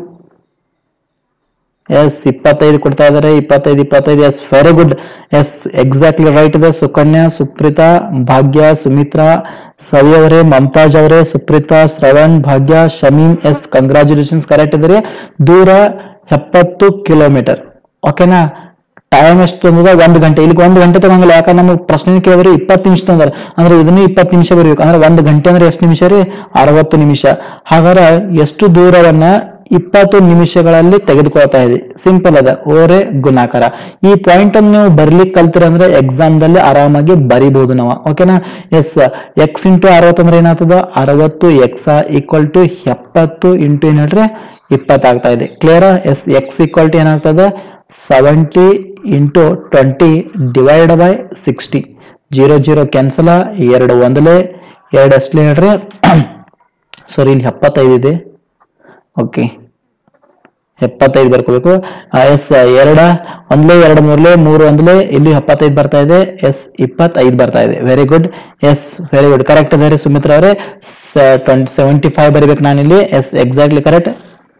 ಎಸ್ ಇಪ್ಪತ್ತೈದು ಕೊಡ್ತಾ ಇದಾರೆ ಇಪ್ಪತ್ತೈದು ಇಪ್ಪತ್ತೈದು yes very good yes exactly right ಇದೆ ಸುಕನ್ಯಾ ಸುಪ್ರೀತಾ ಭಾಗ್ಯ ಸುಮಿತ್ರಾ ಸವಿ ಅವರೇ ಮಮತಾಜ್ ಅವರೇ ಸುಪ್ರೀತಾ ಶ್ರವಣ್ ಭಾಗ್ಯ ಶಮೀಮ್ ಎಸ್ ಕಂಗ್ರಾಚುಲೇಷನ್ಸ್ ಕರೆಕ್ಟ್ ಇದ್ರಿ ದೂರ ಎಪ್ಪತ್ತು ಕಿಲೋಮೀಟರ್ ಓಕೆನಾ ಟೈಮ್ ಎಷ್ಟು ತಂದದ ಒಂದು ಗಂಟೆ ಇಲ್ಲಿ ಒಂದು ಗಂಟೆ ತಗೊಂಗಿಲ್ಲ ಯಾಕಂದ್ರೆ ನಮಗೆ ಪ್ರಶ್ನೆ ಕೇಳಿದ್ರೆ ಇಪ್ಪತ್ತು ನಿಮಿಷ ತಂದಾರೆ ಅಂದ್ರೆ ಇದನ್ನು ಇಪ್ಪತ್ತು ನಿಮಿಷ ಬರೀಬೇಕು ಅಂದ್ರೆ ಒಂದು ಗಂಟೆ ಅಂದ್ರೆ ಎಷ್ಟು ನಿಮಿಷ ರೀ ಅರವತ್ತು ನಿಮಿಷ ಹಾಗಾದ್ರೆ ಎಷ್ಟು ದೂರವನ್ನ ಇಪ್ಪತ್ತು ನಿಮಿಷಗಳಲ್ಲಿ ತೆಗೆದುಕೊಳ್ತಾ ಇದೆ ಸಿಂಪಲ್ ಅದ ಓರೆ ಗುಣಾಕಾರ ಈ ಪಾಯಿಂಟ್ ಅನ್ನು ನೀವು ಬರ್ಲಿಕ್ಕೆ ಕಲ್ತಿರ ಅಂದ್ರೆ ಎಕ್ಸಾಮ್ ದಲ್ಲಿ ಆರಾಮಾಗಿ ಬರಿಬಹುದು ನಾವು ಓಕೆನಾ ಎಸ್ ಎಕ್ಸ್ ಇಂಟು ಅರವತ್ತು ಅಂದ್ರೆ ಏನಾಗ್ತದ ಅರವತ್ತು ಎಕ್ಸ್ ಈಕ್ವಲ್ ಟು ಎಪ್ಪತ್ತು ಇಂಟು ಏನ್ ಹೇಳ್ರಿ ಇಪ್ಪತ್ತಾಗ್ತಾ ಇದೆ clear yes X equal to ಏನಾಗ್ತದೆ seventy into twenty divide by sixty zero zero cancel ಎರಡು ಒಂದಲೇ ಎರಡು ಎಷ್ಟಲೇ ಹೇಳ್ರಿ ಸಾರಿ ಇಲ್ಲಿ ಎಪ್ಪತ್ತೈದು ಇದೆ ಓಕೆ ಎಪ್ಪತ್ತೈದು ಬರ್ಕೋಬೇಕು ಎಸ್ ಎರಡ ಒಂದ್ಲೆ ಎರಡು ಮೂರ್ಲೆ ಮೂರು ಒಂದ್ಲೆ ಇಲ್ಲಿ ಎಪ್ಪತ್ತೈದು ಬರ್ತಾ ಇದೆ ಎಸ್ ಇಪ್ಪತ್ತೈದು ಬರ್ತಾ ಇದೆ very good yes very good correct ಇದೆ ಸುಮಿತ್ರಾ ಅವರೇ ಟ್ವೆಂಟಿ ಸೆವೆಂಟಿ ಫೈವ್ ಬರೀಬೇಕು ನಾನಿಲ್ಲಿ yes exactly correct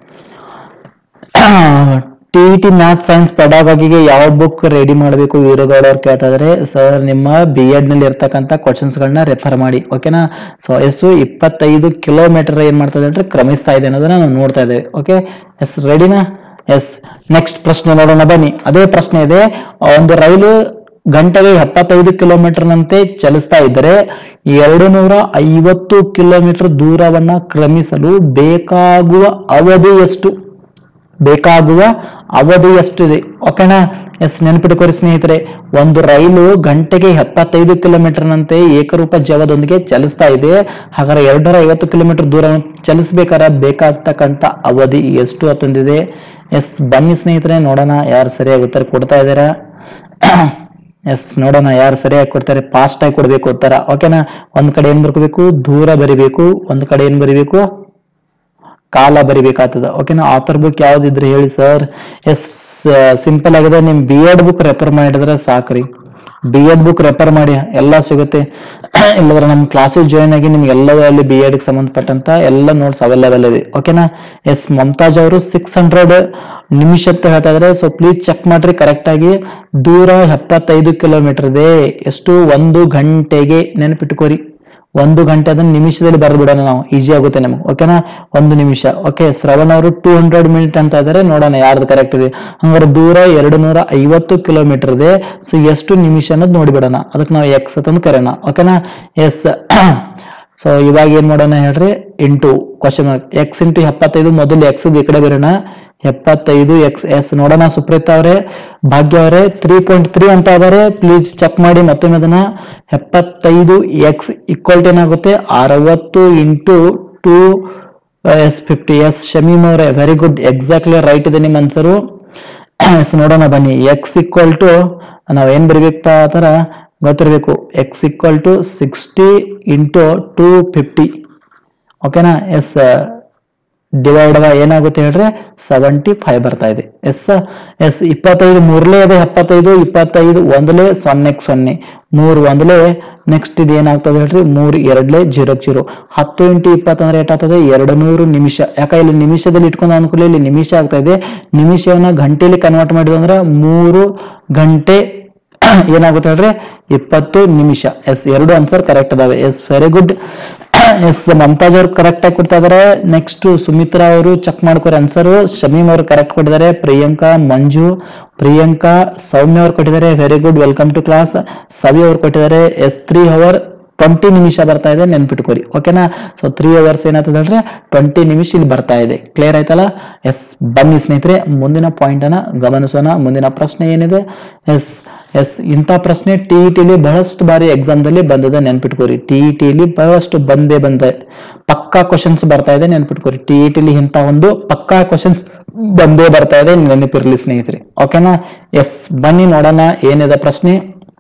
T T math science ಪೆಡಾಗಗಿಗೆ ಯಾವ ಬುಕ್ ರೆಡಿ ಮಾಡಬೇಕು ವೀರಗೌಡ ಅವ್ರು ಕೇಳ್ತಾ ಇದಾರೆ ಸರ್ ನಿಮ್ಮ ಬಿ ಎಡ್ ನಲ್ಲಿ ಇರ್ತಕ್ಕಂಥ ಕ್ವಶನ್ಸ್ ಗಳನ್ನ ರೆಫರ್ ಮಾಡಿ ಓಕೆನಾ ಸೊ ಎಷ್ಟು ಇಪ್ಪತ್ತೈದು ಕಿಲೋಮೀಟರ್ ಏನ್ ಮಾಡ್ತಾ ಇದೆ ಅಂದ್ರೆ ಕ್ರಮಿಸ್ತಾ ಇದೆ ಅನ್ನೋದನ್ನ ನಾವು ನೋಡ್ತಾ ಇದ್ದೇವೆ ಓಕೆ ಎಸ್ ರೆಡಿನಾ ಎಸ್ ನೆಕ್ಸ್ಟ್ ಪ್ರಶ್ನೆ ನೋಡೋಣ ಬನ್ನಿ ಅದೇ ಪ್ರಶ್ನೆ ಇದೆ ಒಂದು ರೈಲು ಗಂಟೆಗೆ ಎಪ್ಪತ್ತೈದು ಕಿಲೋಮೀಟರ್ನಂತೆ ಚಲಿಸ್ತಾ ಇದ್ದರೆ ಎರಡು ನೂರ ಐವತ್ತು ಕಿಲೋಮೀಟರ್ ದೂರವನ್ನ ಕ್ರಮಿಸಲು ಬೇಕಾಗುವ ಅವಧಿ ಎಷ್ಟು ಬೇಕಾಗುವ ಅವಧಿ ಎಷ್ಟಿದೆ ಓಕೆನಾ ಎಸ್ ನೆನಪಿಟ್ಕೋರಿ ಸ್ನೇಹಿತರೆ ಒಂದು ರೈಲು ಗಂಟೆಗೆ ಎಪ್ಪತ್ತೈದು ಕಿಲೋಮೀಟರ್ನಂತೆ ಏಕರೂಪ ಜವದೊಂದಿಗೆ ಚಲಿಸ್ತಾ ಇದೆ ಹಾಗಾದ್ರೆ ಎರಡರ ಐವತ್ತು ಕಿಲೋಮೀಟರ್ ದೂರ ಚಲಿಸ್ಬೇಕಾದ್ರೆ ಬೇಕಾಗ್ತಕ್ಕಂಥ ಅವಧಿ ಎಷ್ಟು ಅಂತಂದಿದೆ ಎಸ್ ಬನ್ನಿ ಸ್ನೇಹಿತರೆ ನೋಡೋಣ ಯಾರು ಸರಿಯಾಗಿ ಉತ್ತರ ಕೊಡ್ತಾ ಇದ್ದೀರಾ ಎಸ್ ನೋಡೋಣ ಯಾರು ಸರಿಯಾಗಿ ಕೊಡ್ತಾರೆ ಫಾಸ್ಟ್ ಆಗಿ ಕೊಡ್ಬೇಕು ಉತ್ತರ ಓಕೆನಾ ಒಂದ್ ಕಡೆ ಏನ್ ಬರ್ಕೋಬೇಕು ದೂರ ಬರಿಬೇಕು ಒಂದ್ ಕಡೆ ಏನ್ ಬರಿಬೇಕು ಕಾಲ ಬರಿಬೇಕಾಗ್ತದ ಓಕೆನಾ ಆಥರ್ ಬುಕ್ ಯಾವ್ದಿದ್ರೆ ಹೇಳಿ ಸರ್ ಎಸ್ ಸಿಂಪಲ್ ಆಗಿದೆ ನಿಮ್ ಬಿ ಎಡ್ ಬುಕ್ ರೆಫರ್ ಮಾಡಿದ್ರೆ ಸಾಕ್ರಿ ಬಿ ಎಡ್ ಬುಕ್ ರೆಫರ್ ಮಾಡಿ ಎಲ್ಲ ಸಿಗುತ್ತೆ ಇಲ್ಲದ್ರೆ ನಮ್ಮ ಕ್ಲಾಸಿಗೆ ಜಾಯ್ನ್ ಆಗಿ ನಿಮ್ಗೆ ಎಲ್ಲವೂ ಅಲ್ಲಿ ಬಿ ಎಡ್ ಸಂಬಂಧಪಟ್ಟಂತ ಎಲ್ಲ ನೋಟ್ಸ್ ಅವೈಲೇಬಲ್ ಇದೆ ಓಕೆನಾ ಎಸ್ ಮಮತಾಜ್ ಅವರು ಸಿಕ್ಸ್ ಹಂಡ್ರೆಡ್ ನಿಮಿಷ ಅಂತ ಹೇಳ್ತಾ ಇದಾರೆ ಸೊ ಪ್ಲೀಸ್ ಚೆಕ್ ಮಾಡ್ರಿ ಕರೆಕ್ಟ್ ಆಗಿ ದೂರ ಎಪ್ಪತ್ತೈದು ಕಿಲೋಮೀಟರ್ ಇದೆ ಎಷ್ಟು ಒಂದು ಗಂಟೆಗೆ ನೆನಪಿಟ್ಕೋರಿ ಒಂದು ಗಂಟೆ ಅದನ್ನ ನಿಮಿಷದಲ್ಲಿ ಬರೆದ್ಬಿಡೋಣ ನಾವು ಈಸಿ ಆಗುತ್ತೆ ನಮಗೆ ಓಕೆನಾ ಒಂದು ನಿಮಿಷ ಓಕೆ ಶ್ರವಣ್ ಅವರು ಟೂ ಹಂಡ್ರೆಡ್ ಮಿನಿಟ್ ಅಂತ ಇದಾರೆ ನೋಡೋಣ ಯಾರ್ದು ಕರೆಕ್ಟ್ ಇದೆ ಹಂಗಾರೆ ದೂರ ಎರಡು ನೂರ ಐವತ್ತು ಕಿಲೋಮೀಟರ್ ಇದೆ ಸೊ ಎಷ್ಟು ನಿಮಿಷ ಅನ್ನೋದು ನೋಡಿಬಿಡೋಣ ಅದಕ್ಕೆ ನಾವು ಎಕ್ಸ್ ಅಂತಂದು ಕರೆಯೋಣ ಓಕೆನಾ ಎಸ್ ಸೊ ಇವಾಗ ಏನ್ ಮಾಡೋಣ ಹೇಳ್ರಿ into question mark x into ಎಪ್ಪತ್ತೈದು ಮೊದಲು ಎಕ್ಸ್ ಈ ಕಡೆ ಬರೋಣ ಎಪ್ಪತ್ತೈದು ಎಕ್ಸ್ ಎಸ್ ನೋಡೋಣ ಸುಪ್ರೀತ್ ಅವರೇ ಭಾಗ್ಯ ಅವರೇ ತ್ರೀ ಪಾಯಿಂಟ್ ತ್ರೀ ಅಂತ ಇದಾರೆ ಪ್ಲೀಸ್ ಚೆಕ್ ಮಾಡಿ ಮತ್ತೊಮ್ಮೆ ಅದನ್ನ ಎಪ್ಪತ್ತೈದು ಎಕ್ಸ್ ಈಕ್ವಲ್ ಏನಾಗುತ್ತೆ ಅರವತ್ತು into two yes fifty yes Shameem ಅವರೇ ವೆರಿ ಗುಡ್ ಎಕ್ಸಾಕ್ಟ್ಲಿ ರೈಟ್ ಇದೆ ನಿಮ್ಮ ಆನ್ಸರು ಎಸ್ ನೋಡೋಣ ಬನ್ನಿ ಎಕ್ಸ್ ಈಕ್ವಲ್ ಟು ನಾವ್ ಏನ್ ಬರಿಬೇಕು ಆ ತರ ಗೊತ್ತಿರಬೇಕು x equal to sixty into two fifty ಓಕೆನಾ ಎಸ್ ಡಿವೈಡ್ ಬೈ ಏನಾಗುತ್ತೆ ಹೇಳ್ರಿ ಸೆವೆಂಟಿ ಫೈವ್ ಬರ್ತಾ ಇದೆ ಎಸ್ ಎಸ್ ಇಪ್ಪತ್ತೈದು ಮೂರ್ಲೇ ಇದೆ ಎಪ್ಪತ್ತೈದು ಇಪ್ಪತ್ತೈದು ಒಂದಲೇ ಸೊನ್ನೆಗೆ ಸೊನ್ನೆ ಮೂರು ಒಂದಲೇ ನೆಕ್ಸ್ಟ್ ಇದು ಏನಾಗ್ತದೆ ಹೇಳ್ರಿ ಮೂರು ಎರಡ್ಲೆ ಜೀರೋ ಜೀರೋ ಹತ್ತು ಇಂಟು ಇಪ್ಪತ್ತಂದ್ರೆ ಏಟಾಗ್ತದೆ ಎರಡು ನೂರು ನಿಮಿಷ ಯಾಕೆ ಇಲ್ಲಿ ನಿಮಿಷದಲ್ಲಿ ಇಟ್ಕೊಂಡು ಅನ್ಕೊಳ್ಳಿ ಇಲ್ಲಿ ನಿಮಿಷ ಆಗ್ತಾ ಇದೆ ನಿಮಿಷವನ್ನ ಗಂಟೆಲಿ ಕನ್ವರ್ಟ್ ಮಾಡಿದ್ವಿ ಅಂದ್ರೆ ಮೂರು ಗಂಟೆ ಏನಾಗುತ್ತೆ ಹೇಳ್ರಿ ಇಪ್ಪತ್ತು ನಿಮಿಷ ಎಸ್ ಎರಡು ಆನ್ಸರ್ ಕರೆಕ್ಟ್ ಅದಾವೆ yes very good yes Mumtaz ಅವ್ರು ಕರೆಕ್ಟ್ ಆಗಿ ಕೊಡ್ತಾ ಇದಾರೆ ನೆಕ್ಸ್ಟ್ ಸುಮಿತ್ರಾ ಅವರು ಚೆಕ್ ಮಾಡ್ಕೋರಿ ಆನ್ಸರ್ ಶಮೀಮ್ ಅವರು ಕರೆಕ್ಟ್ ಕೊಟ್ಟಿದ್ದಾರೆ ಪ್ರಿಯಾಂಕಾ ಮಂಜು ಪ್ರಿಯಾಂಕಾ ಸೌಮ್ಯ ಅವ್ರು ಕೊಟ್ಟಿದ್ದಾರೆ very good welcome to class Savi ಅವ್ರು ಕೊಟ್ಟಿದ್ದಾರೆ ಎಸ್ ತ್ರೀ ಅವರ್ ಟ್ವೆಂಟಿ ನಿಮಿಷ ಬರ್ತಾ ಇದೆ ನೆನ್ಪಿಟ್ಕೋರಿ ಓಕೆನಾ ಸೊ ತ್ರೀ ಅವರ್ಸ್ ಏನಾಗ್ತದೆ ಅಂದ್ರೆ ಟ್ವೆಂಟಿ ನಿಮಿಷ ಇಲ್ಲಿ ಬರ್ತಾ ಇದೆ ಕ್ಲಿಯರ್ ಆಯ್ತಲ್ಲ ಎಸ್ ಬನ್ನಿ ಸ್ನೇಹಿತರೆ ಮುಂದಿನ ಪಾಯಿಂಟ್ ಅನ್ನ ಗಮನಿಸೋಣ ಮುಂದಿನ ಪ್ರಶ್ನೆ ಏನಿದೆ ಎಸ್ ಎಸ್ ಇಂಥ ಪ್ರಶ್ನೆ ಟಿ ಇ ಟಿಲಿ ಬಹಳಷ್ಟು ಬಾರಿ ಎಕ್ಸಾಮ್ ದಲ್ಲಿ ಬಂದಿದೆ ನೆನ್ಪಿಟ್ಕೋರಿ ಟಿ ಇ ಟಿಲಿ ಬಹಳಷ್ಟು ಬಂದೇ ಬಂದ ಪಕ್ಕಾ ಕ್ವಶನ್ಸ್ ಬರ್ತಾ ಇದೆ ನೆನ್ಪಿಟ್ಕೋರಿ ಟಿ ಇ ಟಿಲಿ ಇಂಥ ಒಂದು ಪಕ್ಕಾ ಕ್ವಶನ್ಸ್ ಬಂದೇ ಬರ್ತಾ ಇದೆ ನೆನಪಿರ್ಲಿ ಸ್ನೇಹಿತರೆ ಓಕೆನಾ ಎಸ್ ಬನ್ನಿ ನೋಡೋಣ ಏನಿದೆ ಪ್ರಶ್ನೆ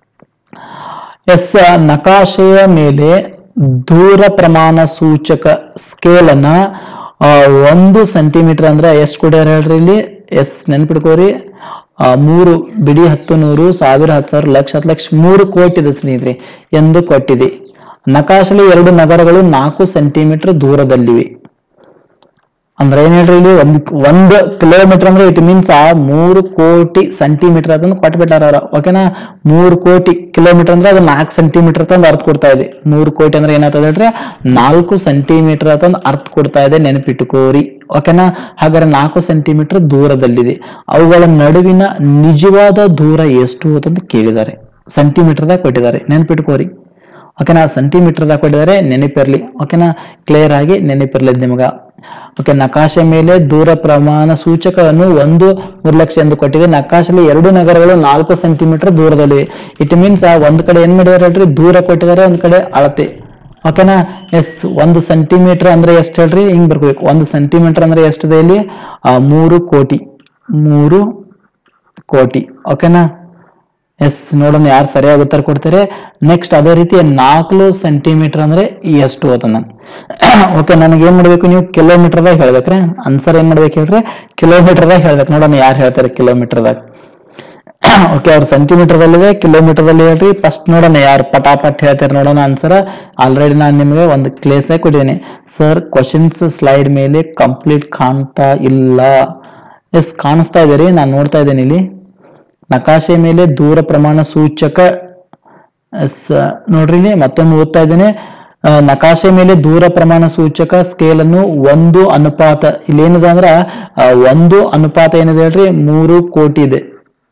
ಎಸ್ ನಕಾಶೆಯ ಮೇಲೆ ದೂರ ಪ್ರಮಾಣ ಸೂಚಕ ಸ್ಕೇಲ್ ಅನ್ನ ಆ, ಒಂದು ಸೆಂಟಿಮೀಟರ್ ಅಂದ್ರೆ ಎಷ್ಟು ಕೊಡ್ಯಾರ ಹೇಳ್ರಿ ಇಲ್ಲಿ ಎಸ್ ನೆನ್ಪಿಡ್ಕೋರಿ ಆ, ಮೂರು ಬಿಡಿ ಹತ್ತು ನೂರು ಸಾವಿರ ಹತ್ತು ಸಾವಿರ ಲಕ್ಷ ಹತ್ತು ಲಕ್ಷ ಮೂರು ಕೋಟಿ ಇದೆ ಸ್ನೇಹಿತರೆ ಎಂದು ಕೊಟ್ಟಿದೆ ನಕಾಶೆಯಲ್ಲಿ ಎರಡು ನಗರಗಳು ನಾಲ್ಕು ಸೆಂಟಿಮೀಟರ್ ದೂರದಲ್ಲಿವೆ ಅಂದ್ರೆ ಏನ್ ಹೇಳ್ರಿ ಇಲ್ಲಿ ಒಂದ್ ಒಂದ್ ಕಿಲೋಮೀಟರ್ ಅಂದ್ರೆ ಇಟ್ ಮೀನ್ಸ್ ಆ ಮೂರು ಕೋಟಿ ಸೆಂಟಿಮೀಟರ್ ಅದನ್ನ ಕೊಟ್ಬಿಟ್ಟಾರ ಅವ್ರ ಓಕೆನಾ ಮೂರು ಕೋಟಿ ಕಿಲೋಮೀಟರ್ ಅಂದ್ರೆ ಅದು ನಾಲ್ಕು ಸೆಂಟಿಮೀಟರ್ ತಂದು ಅರ್ಥ ಕೊಡ್ತಾ ಇದೆ ಮೂರು ಕೋಟಿ ಅಂದ್ರೆ ಏನಾಗ್ತದೆ ಹೇಳ್ರಿ ನಾಲ್ಕು ಸೆಂಟಿಮೀಟರ್ ತಂದು ಅರ್ಥ ಕೊಡ್ತಾ ಇದೆ ನೆನಪಿಟ್ಟುಕೋರಿ ಓಕೆನಾ ಹಾಗಾದ್ರೆ ನಾಲ್ಕು ಸೆಂಟಿಮೀಟರ್ ದೂರದಲ್ಲಿದೆ ಅವುಗಳ ನಡುವಿನ ನಿಜವಾದ ದೂರ ಎಷ್ಟು ಅಂತ ಕೇಳಿದ್ದಾರೆ ಸೆಂಟಿಮೀಟರ್ದಾಗ ಕೊಟ್ಟಿದ್ದಾರೆ ನೆನಪಿಟ್ಕೋರಿ ಓಕೆನಾ ಸೆಂಟಿಮೀಟರ್ದಾಗ ಕೊಟ್ಟಿದ್ದಾರೆ ನೆನಪಿರ್ಲಿ ಓಕೆನಾ ಕ್ಲಿಯರ್ ಆಗಿ ನೆನಪಿರ್ಲಿ ನಿಮಗ ಓಕೆ ನಕಾಶೆ ಮೇಲೆ ದೂರ ಪ್ರಮಾಣ ಸೂಚಕವನ್ನು ಒಂದು ಮೂರು ಲಕ್ಷ ಎಂದು ಕೊಟ್ಟಿದೆ ನಕಾಶೆಯಲ್ಲಿ ಎರಡು ನಗರಗಳು ನಾಲ್ಕು ಸೆಂಟಿಮೀಟರ್ ದೂರದಲ್ಲಿವೆ ಇಟ್ ಮೀನ್ಸ್ ಒಂದ್ ಕಡೆ ಏನ್ ಮಾಡಿದಾರೆ ಹೇಳ್ರಿ ದೂರ ಕೊಟ್ಟಿದ್ದಾರೆ ಒಂದ್ ಕಡೆ ಅಳತೆ ಓಕೆನಾ ಎಸ್ ಒಂದು ಸೆಂಟಿಮೀಟರ್ ಅಂದ್ರೆ ಎಷ್ಟು ಹೇಳ್ರಿ ಹಿಂಗ್ ಬರ್ಕೋಬೇಕು ಒಂದು ಸೆಂಟಿಮೀಟರ್ ಅಂದ್ರೆ ಎಷ್ಟಿದೆ ಇಲ್ಲಿ ಆ, ಮೂರು ಕೋಟಿ ಮೂರು ಕೋಟಿ ಓಕೆನಾ ಎಸ್ ನೋಡೋಣ ಯಾರು ಸರಿಯಾಗಿ ಉತ್ತರ ಕೊಡ್ತಾರೆ ನೆಕ್ಸ್ಟ್ ಅದೇ ರೀತಿ ನಾಲ್ಕು ಸೆಂಟಿಮೀಟರ್ ಅಂದ್ರೆ ಎಷ್ಟು ಹೋತ ನಾನು ಓಕೆ ನನಗೆ ಏನ್ ಮಾಡ್ಬೇಕು ನೀವು ಕಿಲೋಮೀಟರ್ದಾಗ ಹೇಳ್ಬೇಕ್ರೆ ಆನ್ಸರ್ ಏನ್ ಮಾಡ್ಬೇಕು ಹೇಳ್ರಿ ಕಿಲೋಮೀಟರ್ದಾಗ ಹೇಳ್ಬೇಕು ನೋಡೋಣ ಯಾರು ಹೇಳ್ತಾರೆ ಕಿಲೋಮೀಟರ್ದಾಗ ಓಕೆ ಅವ್ರು ಸೆಂಟಿಮೀಟರ್ದಲ್ಲಿದೆ ಕಿಲೋಮೀಟರ್ದಲ್ಲಿ ಹೇಳ್ರಿ ಫಸ್ಟ್ ನೋಡೋಣ ಯಾರು ಪಟಾಪಟ್ ಹೇಳ್ತಾರೆ ನೋಡೋಣ ಆನ್ಸರ್ ಆಲ್ರೆಡಿ ನಾನು ನಿಮಗೆ ಒಂದು ಕ್ಲೇಸ್ ಆಗಿ ಕೊಟ್ಟಿದ್ದೀನಿ ಸರ್ ಕ್ವಶನ್ಸ್ ಸ್ಲೈಡ್ ಮೇಲೆ ಕಂಪ್ಲೀಟ್ ಕಾಣ್ತಾ ಇಲ್ಲ ಎಸ್ ಕಾಣಿಸ್ತಾ ಇದೆ ರೀ ನಾನು ನೋಡ್ತಾ ಇದ್ದೇನೆ ಇಲ್ಲಿ ನಕಾಶೆ ಮೇಲೆ ದೂರ ಪ್ರಮಾಣ ಸೂಚಕ ಎಸ್ ನೋಡ್ರಿ ಇಲ್ಲಿ ಮತ್ತೊಮ್ಮೆ ಓದ್ತಾ ಇದ್ದೇನೆ ಆ, ನಕಾಶೆ ಮೇಲೆ ದೂರ ಪ್ರಮಾಣ ಸೂಚಕ ಸ್ಕೇಲ್ ಅನ್ನು ಒಂದು ಅನುಪಾತ ಇಲ್ಲಿ ಏನಿದೆ ಅಂದ್ರ ಆ, ಒಂದು ಅನುಪಾತ ಏನಿದೆ ಹೇಳ್ರಿ ಮೂರು ಕೋಟಿ ಇದೆ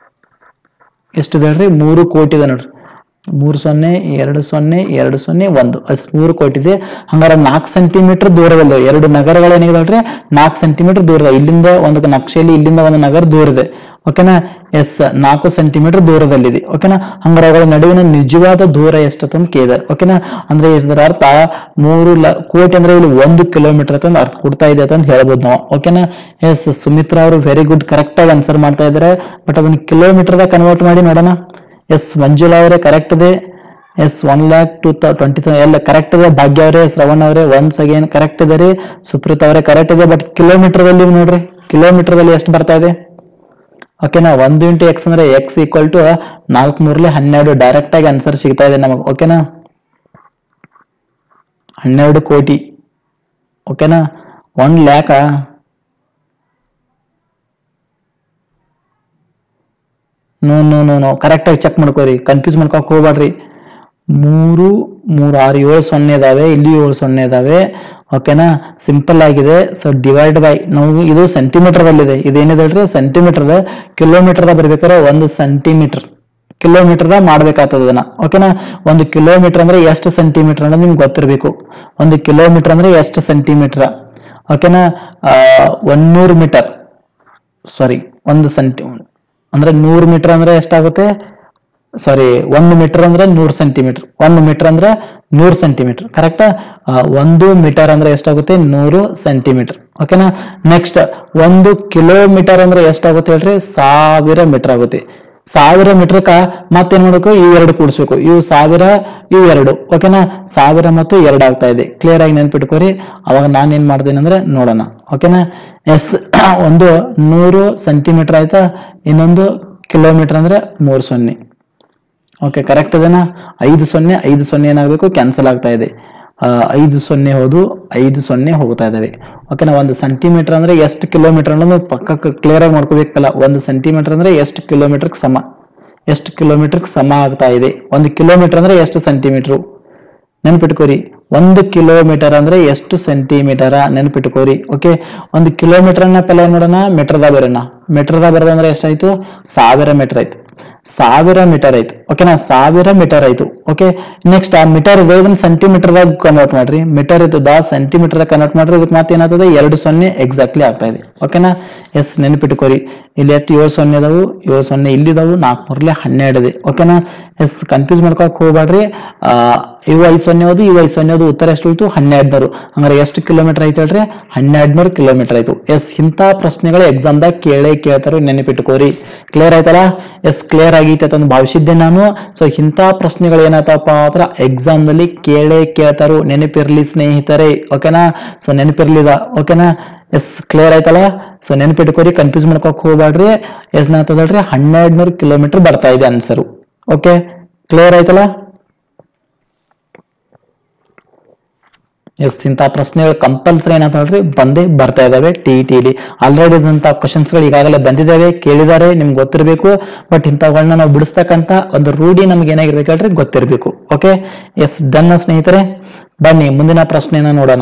ಎಷ್ಟಿದೆ ಹೇಳ್ರಿ ಮೂರು ಕೋಟಿ ಇದೆ ನೋಡ್ರಿ ಮೂರು ಸೊನ್ನೆ ಎರಡು ಸೊನ್ನೆ ಎರಡು ಸೊನ್ನೆ ಒಂದು ಅಸ್ ಮೂರು ಕೋಟಿ ಇದೆ ಹಂಗಾರೆ ನಾಲ್ಕು ಸೆಂಟಿಮೀಟರ್ ದೂರದಲ್ಲಿ ಎರಡು ನಗರಗಳು ಏನಿದೆ ಹೇಳ್ರಿ ನಾಲ್ಕು ಸೆಂಟಿಮೀಟರ್ ದೂರದ ಇಲ್ಲಿಂದ ಒಂದು ನಕ್ಷೆಯಲ್ಲಿ ಇಲ್ಲಿಂದ ಒಂದು ನಗರ ದೂರ ಇದೆ ಓಕೆನಾ ಎಸ್ ನಾಲ್ಕು ಸೆಂಟಿಮೀಟರ್ ದೂರದಲ್ಲಿದೆ ಓಕೆನಾ ಹಂಗಾರೆ ಅವುಗಳ ನಡುವಿನ ನಿಜವಾದ ದೂರ ಎಷ್ಟಂತ ಕೇಳಿದಾರೆ ಓಕೆನಾ ಅಂದ್ರೆ ಇದರ ಅರ್ಥ ಮೂರು ಲ ಕೋಟಿ ಅಂದ್ರೆ ಇಲ್ಲಿ ಒಂದು ಕಿಲೋಮೀಟರ್ ಅಂತ ಅರ್ಥ ಕೊಡ್ತಾ ಇದೆ ಅಂತ ಹೇಳ್ಬೋದು ನಾವು ಓಕೆನಾ ಎಸ್ ಸುಮಿತ್ರಾ ಅವರು ವೆರಿ ಗುಡ್ ಕರೆಕ್ಟ್ ಆಗಿ ಆನ್ಸರ್ ಮಾಡ್ತಾ ಇದ್ದಾರೆ ಬಟ್ ಅದನ್ನ ಕಿಲೋಮೀಟರ್ದಾಗ ಕನ್ವರ್ಟ್ ಮಾಡಿ ನೋಡೋಣ ಎಸ್ ಮಂಜುಳಾ ಅವರೇ ಕರೆಕ್ಟ್ ಇದೆ yes one lakh two twenty ಎಲ್ಲ ಕರೆಕ್ಟ್ ಇದೆ ಭಾಗ್ಯ ಅವರೇ ಶ್ರವಣ್ ಅವರೇ ಒನ್ಸ್ ಅಗೇನ್ ಕರೆಕ್ಟ್ ಇದೆ ರೀ ಸುಪ್ರೀತ್ ಅವರೇ ಕರೆಕ್ಟ್ ಇದೆ ಬಟ್ ಕಿಲೋಮೀಟರ್ದಲ್ಲಿ ನೋಡ್ರಿ ಕಿಲೋಮೀಟರ್ದಲ್ಲಿ ಎಷ್ಟು ಬರ್ತಾ ಇದೆ ಓಕೆನಾ ಒಂದು ಇಂಟು ಎಕ್ಸ್ ಅಂದ್ರೆ ಎಕ್ಸ್ ಈಕ್ವಲ್ ಟು ನಾಲ್ಕು ಮೂರ್ಲಿ ಹನ್ನೆರಡು ಡೈರೆಕ್ಟ್ ಆಗಿ ಆನ್ಸರ್ ಸಿಗ್ತಾ ಇದೆ ನಮಗೆ ಓಕೆನಾ ಹನ್ನೆರಡು ಕೋಟಿ ಓಕೆನಾ one lakh no no no no correct ಆಗಿ ಚೆಕ್ ಮಾಡ್ಕೋರಿ ಕನ್ಫ್ಯೂಸ್ ಮಾಡ್ಕೊಕ್ ಹೋಗ್ಬೇಡ್ರಿ ಮೂರು ಮೂರು ಆರು ಏಳು ಸೊನ್ನೆ ಇದಾವೆ ಇಲ್ಲಿ ಏಳು ಸೊನ್ನೆ ಇದಾವೆ ಓಕೆನಾ ಸಿಂಪಲ್ ಆಗಿದೆ ಸೊ ಡಿವೈಡ್ ಬೈ ನಾವು ಇದು ಸೆಂಟಿಮೀಟರ್ ಇದೆ ಇದೇನಿದೆ ಹೇಳ್ರಿ ಸೆಂಟಿಮೀಟರ್ ಕಿಲೋಮೀಟರ್ ಬರ್ಬೇಕಾದ್ರೆ ಒಂದು ಸೆಂಟಿಮೀಟರ್ ಕಿಲೋಮೀಟರ್ ಮಾಡ್ಬೇಕಾಗ್ತದ ಅದನ್ನ ಓಕೆನಾ ಒಂದು ಕಿಲೋಮೀಟರ್ ಅಂದ್ರೆ ಎಷ್ಟು ಸೆಂಟಿಮೀಟರ್ ಅನ್ನೋದು ನಿಮ್ಗೆ ಗೊತ್ತಿರಬೇಕು ಒಂದು ಕಿಲೋಮೀಟರ್ ಅಂದ್ರೆ ಎಷ್ಟು ಸೆಂಟಿಮೀಟರ್ ಓಕೆನಾ ಒನ್ನೂರು ಮೀಟರ್ ಸಾರಿ ಒಂದು ಸೆಂಟಿ ಅಂದ್ರೆ ನೂರು ಮೀಟರ್ ಅಂದ್ರೆ ಎಷ್ಟಾಗುತ್ತೆ ಸಾರಿ ಒಂದು ಮೀಟರ್ ಅಂದ್ರೆ ನೂರು ಸೆಂಟಿಮೀಟರ್ ಒಂದು ಮೀಟರ್ ಅಂದ್ರೆ ನೂರು ಸೆಂಟಿಮೀಟರ್ ಕರೆಕ್ಟ್ ಒಂದು ಮೀಟರ್ ಅಂದ್ರೆ ಎಷ್ಟಾಗುತ್ತೆ ನೂರು ಸೆಂಟಿಮೀಟರ್ ಓಕೆನಾ ನೆಕ್ಸ್ಟ್ ಒಂದು ಕಿಲೋಮೀಟರ್ ಅಂದ್ರೆ ಎಷ್ಟಾಗುತ್ತೆ ಹೇಳ್ರಿ ಸಾವಿರ ಮೀಟರ್ ಆಗುತ್ತೆ ಸಾವಿರ ಮೀಟರ್ಕ ಮತ್ತೇನ್ ಮಾಡ್ಬೇಕು ಇವು ಎರಡು ಕೂಡಿಸ್ಬೇಕು ಇವು ಸಾವಿರ ಇವು ಎರಡು ಓಕೆನಾ ಸಾವಿರ ಮತ್ತು ಎರಡು ಆಗ್ತಾ ಇದೆ ಕ್ಲಿಯರ್ ಆಗಿ ನೆನ್ಪಿಟ್ಕೋರಿ ಅವಾಗ ನಾನು ಏನ್ ಮಾಡ್ತೀನಿ ಅಂದ್ರೆ ನೋಡೋಣ ಓಕೆನಾ ಎಸ್ ಒಂದು ನೂರು ಸೆಂಟಿಮೀಟರ್ ಆಯ್ತಾ ಇನ್ನೊಂದು ಕಿಲೋಮೀಟರ್ ಅಂದ್ರೆ ಮೂರು ಸೊನ್ನೆ ಓಕೆ ಕರೆಕ್ಟ್ ಅದೇನಾ ಐದು ಸೊನ್ನೆ ಐದು ಸೊನ್ನೆ ಏನಾಗಬೇಕು ಕ್ಯಾನ್ಸಲ್ ಆಗ್ತಾ ಇದೆ ಆ, ಐದು ಸೊನ್ನೆ ಹೋದು ಐದು ಸೊನ್ನೆ ಹೋಗ್ತಾ ಇದಾವೆ ಓಕೆನಾ ಒಂದು ಸೆಂಟಿಮೀಟರ್ ಅಂದ್ರೆ ಎಷ್ಟು ಕಿಲೋಮೀಟರ್ ಅನ್ನೋದು ಪಕ್ಕ ಕ್ಲಿಯರ್ ಆಗಿ ಮಾಡ್ಕೋಬೇಕಲ್ಲ ಒಂದು ಸೆಂಟಿಮೀಟರ್ ಅಂದ್ರೆ ಎಷ್ಟು ಕಿಲೋಮೀಟರ್ ಸಮ ಎಷ್ಟು ಕಿಲೋಮೀಟರ್ ಸಮ ಆಗ್ತಾ ಇದೆ ಒಂದು ಕಿಲೋಮೀಟರ್ ಅಂದ್ರೆ ಎಷ್ಟು ಸೆಂಟಿಮೀಟರ್ ನೆನ್ಪಿಟ್ಕೋರಿ ಒಂದು ಕಿಲೋಮೀಟರ್ ಅಂದ್ರೆ ಎಷ್ಟು ಸೆಂಟಿಮೀಟರ ನೆನ್ಪಿಟ್ಕೋರಿ ಓಕೆ ಒಂದು ಕಿಲೋಮೀಟರ್ ಅನ್ನ ಪೆಲ್ಲ ಏನ್ ಮಾಡೋಣ ಮೀಟರ್ದಾಗ ಬರೋಣ ಮೀಟರ್ದಾಗ ಬರೋದಂದ್ರೆ ಎಷ್ಟಾಯ್ತು ಸಾವಿರ ಮೀಟರ್ ಆಯ್ತು ಸಾವಿರ ಮೀಟರ್ ಆಯ್ತು ಓಕೆನಾ ಸಾವಿರ ಮೀಟರ್ ಆಯ್ತು ಓಕೆ ನೆಕ್ಸ್ಟ್ ಆ ಮೀಟರ್ ಇದೆ ಇದನ್ನ ಸೆಂಟಿಮೀಟರ್ದಾಗ ಕನ್ವರ್ಟ್ ಮಾಡ್ರಿ ಮೀಟರ್ ಇದ್ದದ ಸೆಂಟಿಮೀಟರ್ ಕನ್ವರ್ಟ್ ಮಾಡ್ರಿ ಇದಕ್ಕೆ ಮತ್ತೆ ಏನಾಗ್ತದೆ ಎರಡು ಸೊನ್ನೆ ಎಕ್ಸಾಕ್ಟ್ಲಿ ಆಗ್ತಾ ಇದೆ ಓಕೆನಾ ಎಸ್ ನೆನ್ಪಿಟ್ಕೋರಿ ಇಲ್ಲಿ ಎಷ್ಟು ಏಳು ಸೊನ್ನೆ ಇದಾವು ಏಳು ಸೊನ್ನೆ ಇಲ್ಲಿದಾವು ನಾಲ್ಕು ಮೂರ್ಲೆ ಹನ್ನೆರಡು ಇದೆ ಓಕೆನಾ ಎಸ್ ಕನ್ಫ್ಯೂಸ್ ಮಾಡ್ಕೊಕ್ ಹೋಗ್ಬೇಡ್ರಿ ಆ ಇವು ಐದು ಸೊನ್ನೆ ಹೋದು ಇವು ಐದು ಸೊನ್ನೆ ಹೋದು ಉತ್ತರ ಎಷ್ಟು ಉಳಿತು ಹನ್ನೆರಡು ಹಂಗಾರೆ ಎಷ್ಟು ಕಿಲೋಮೀಟರ್ ಆಯ್ತು ಹೇಳ್ರಿ ಹನ್ನೆರಡು ಕ್ಕಿಲೋಮೀಟರ್ ಆಯ್ತು ಎಸ್ ಇಂಥ ಪ್ರಶ್ನೆಗಳು ಎಕ್ಸಾಮ್ದಾಗ ಕೇಳೇ ಕೇಳ್ತಾರೋ ನೆನಪಿಟ್ಕೋರಿ ಕ್ಲಿಯರ್ ಆಯ್ತಲ್ಲ ಎಸ್ ಕ್ಲಿಯರ್ ಆಗೈತೆ ಅಂತ ಭಾವಿಸಿದ್ದೆ ನಾನು ಸೊ ಇಂಥ ಪ್ರಶ್ನೆಗಳು ಏನಾಯ್ತಪ್ಪ ಅಂದ್ರೆ ಎಕ್ಸಾಮ್ ನಲ್ಲಿ ಕೇಳೇ ಕೇಳ್ತಾರೋ ನೆನಪಿರ್ಲಿ ಸ್ನೇಹಿತರೆ ಓಕೆನಾ ಸೊ ನೆನಪಿರ್ಲಿದ ಓಕೆನಾ ಎಸ್ ಕ್ಲಿಯರ್ ಆಯ್ತಲ್ಲ ಸೊ ನೆನಪಿಟ್ಕೋರಿ ಕನ್ಫ್ಯೂಸ್ ಮಾಡ್ಕೊಕ್ ಹೋಗ್ಬೇಡ್ರಿ ಎಸ್ ನಾತದಲ್ರಿ ಹನ್ನೆರಡು ನೂರು ಕಿಲೋಮೀಟರ್ ಬರ್ತಾ ಇದೆ ಆನ್ಸರು ಓಕೆ ಕ್ಲಿಯರ್ ಆಯ್ತಲ್ಲ ಎಸ್ ಇಂಥ ಪ್ರಶ್ನೆಗಳು ಕಂಪಲ್ಸರಿ ಏನಾಗ್ತಾವ್ರಿ ಬಂದೇ ಬರ್ತಾ ಇದಾವೆ ಟಿ ಟಿಲಿ ಆಲ್ರೆಡಿ ಇದಂತ ಕ್ವಶನ್ಸ್ಗಳು ಈಗಾಗಲೇ ಬಂದಿದ್ದಾವೆ ಕೇಳಿದ್ದಾರೆ ನಿಮ್ಗೆ ಗೊತ್ತಿರಬೇಕು ಬಟ್ ಇಂಥವುಗಳನ್ನ ನಾವು ಬಿಡಿಸ್ತಕ್ಕಂತ ಒಂದು ರೂಢಿ ನಮ್ಗೆ ಏನಾಗಿರ್ಬೇಕು ಹೇಳ್ರಿ ಗೊತ್ತಿರಬೇಕು ಓಕೆ ಎಸ್ ಡನ್ ಸ್ನೇಹಿತರೆ ಬನ್ನಿ ಮುಂದಿನ ಪ್ರಶ್ನೆನ ನೋಡೋಣ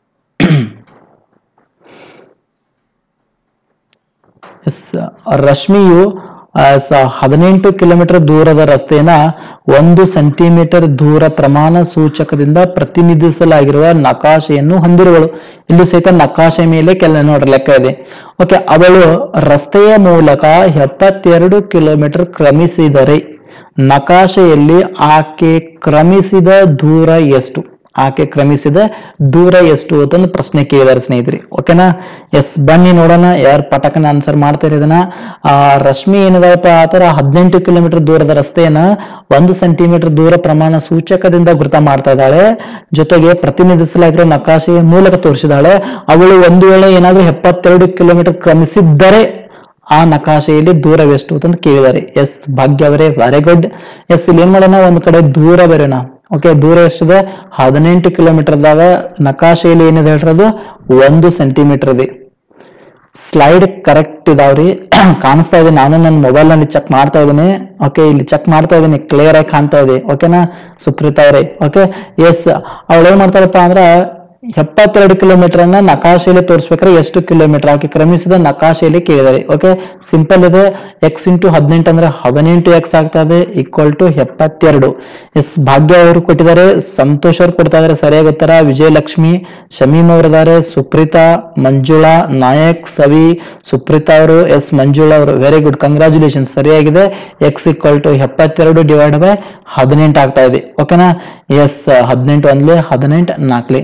ಎಸ್ ರಶ್ಮಿಯು ಆ, ಸ- ಹದಿನೆಂಟು ಕಿಲೋಮೀಟರ್ ದೂರದ ರಸ್ತೆಯನ್ನ ಒಂದು ಸೆಂಟಿಮೀಟರ್ ದೂರ ಪ್ರಮಾಣ ಸೂಚಕದಿಂದ ಪ್ರತಿನಿಧಿಸಲಾಗಿರುವ ನಕಾಶೆಯನ್ನು ಹೊಂದಿರುವಳು ಇಲ್ಲಿ ಸಹಿತ ನಕಾಶೆ ಮೇಲೆ ಕೆಲ ನೋಡ್ರಿ ಲೆಕ್ಕ ಇದೆ ಓಕೆ ಅವಳು ರಸ್ತೆಯ ಮೂಲಕ ಎಪ್ಪತ್ತೆರಡು ಕಿಲೋಮೀಟರ್ ಕ್ರಮಿಸಿದರೆ ನಕಾಶೆಯಲ್ಲಿ ಆಕೆ ಕ್ರಮಿಸಿದ ದೂರ ಎಷ್ಟು ಆಕೆ ಕ್ರಮಿಸಿದ ದೂರ ಎಷ್ಟು ಅಂತಂದು ಪ್ರಶ್ನೆ ಕೇಳಿದಾರೆ ಸ್ನೇಹಿತರೆ ಓಕೆನಾ ಎಸ್ ಬನ್ನಿ ನೋಡೋಣ ಯಾರು ಪಟಕನ ಆನ್ಸರ್ ಮಾಡ್ತಾರೆ ಇದನ್ನ ಆ ರಶ್ಮಿ ಏನಿದಪ್ಪ ಆತರ ಹದಿನೆಂಟು ಕಿಲೋಮೀಟರ್ ದೂರದ ರಸ್ತೆಯನ್ನ ಒಂದು ಸೆಂಟಿಮೀಟರ್ ದೂರ ಪ್ರಮಾಣ ಸೂಚಕದಿಂದ ಗುರುತ ಮಾಡ್ತಾ ಇದ್ದಾಳೆ ಜೊತೆಗೆ ಪ್ರತಿನಿಧಿಸಲಾಗಿರೋ ನಕಾಶೆಯ ಮೂಲಕ ತೋರಿಸಿದಾಳೆ ಅವಳು ಒಂದು ವೇಳೆ ಏನಾದ್ರೂ ಎಪ್ಪತ್ತೆರಡು ಕಿಲೋಮೀಟರ್ ಕ್ರಮಿಸಿದ್ದರೆ ಆ ನಕಾಶೆಯಲ್ಲಿ ದೂರವೆಷ್ಟು ಅಂತ ಕೇಳಿದ್ದಾರೆ ಎಸ್ ಭಾಗ್ಯ ಅವರೇ ವೆರಿ ಗುಡ್ ಎಸ್ ಇಲ್ಲಿ ಏನ್ ಮಾಡೋಣ ಒಂದ್ ಕಡೆ ದೂರ ಬರೋಣ ಓಕೆ ದೂರ ಎಷ್ಟಿದೆ ಹದಿನೆಂಟು ಕಿಲೋಮೀಟರ್ದಾಗ ನಕಾಶೆಯಲ್ಲಿ ಏನಿದೆ ಹೇಳ್ರದು ಒಂದು ಸೆಂಟಿಮೀಟರ್ ಇದೆ ಸ್ಲೈಡ್ ಕರೆಕ್ಟ್ ಇದಾವ್ರಿ ಕಾಣಿಸ್ತಾ ಇದೆ ನಾನು ನನ್ನ ಮೊಬೈಲ್ ನಲ್ಲಿ ಚೆಕ್ ಮಾಡ್ತಾ ಇದ್ದೀನಿ ಓಕೆ ಇಲ್ಲಿ ಚೆಕ್ ಮಾಡ್ತಾ ಇದ್ದೀನಿ ಕ್ಲಿಯರ್ ಆಗಿ ಕಾಣ್ತಾ ಇದೆ ಓಕೆನಾ ಸುಪ್ರೀತಾ ಅವರೇ ಓಕೆ ಎಸ್ ಅವಳು ಏನ್ ಮಾಡ್ತಾರಪ್ಪ ಅಂದ್ರ ಎಪ್ಪತ್ತೆರಡು ಕಿಲೋಮೀಟರ್ ಅನ್ನ ನಕಾಶೆಯಲ್ಲಿ ತೋರಿಸ್ಬೇಕಾದ್ರೆ ಎಷ್ಟು ಕಿಲೋಮೀಟರ್ ಆಕೆ ಕ್ರಮಿಸಿದ ನಕಾಶೆಯಲ್ಲಿ ಕೇಳಿದ್ದಾರೆ ಓಕೆ ಸಿಂಪಲ್ ಇದೆ ಎಕ್ಸ್ ಇಂಟು ಹದಿನೆಂಟು ಅಂದ್ರೆ ಹದಿನೆಂಟು ಎಕ್ಸ್ ಆಗ್ತಾ ಇದೆ ಈಕ್ವಲ್ ಟು ಎಪ್ಪತ್ತೆರಡು ಎಸ್ ಭಾಗ್ಯ ಅವರು ಕೊಟ್ಟಿದ್ದಾರೆ ಸಂತೋಷ್ ಅವ್ರು ಕೊಡ್ತಾ ಇದಾರೆ ಸರಿಯಾಗಿ ಉತ್ತರ ವಿಜಯಲಕ್ಷ್ಮಿ ಶಮೀಮ್ ಅವರಿದ್ದಾರೆ ಸುಪ್ರೀತಾ ಮಂಜುಳಾ ನಾಯಕ್ ಸವಿ ಸುಪ್ರೀತಾ ಅವರು ಎಸ್ ಮಂಜುಳಾ ಅವರು ವೆರಿ ಗುಡ್ ಕಂಗ್ರಾಚುಲೇಷನ್ ಸರಿಯಾಗಿದೆ ಎಕ್ಸ್ ಈಕ್ವಲ್ ಟು ಎಪ್ಪತ್ತೆರಡು ಡಿವೈಡ್ ಬೈ ಹದಿನೆಂಟು ಆಗ್ತಾ ಇದೆ ಓಕೆನಾ ಎಸ್ ಹದಿನೆಂಟು ಒಂದ್ಲೆ ಹದಿನೆಂಟು ನಾಲ್ಕಲೆ ಸೊ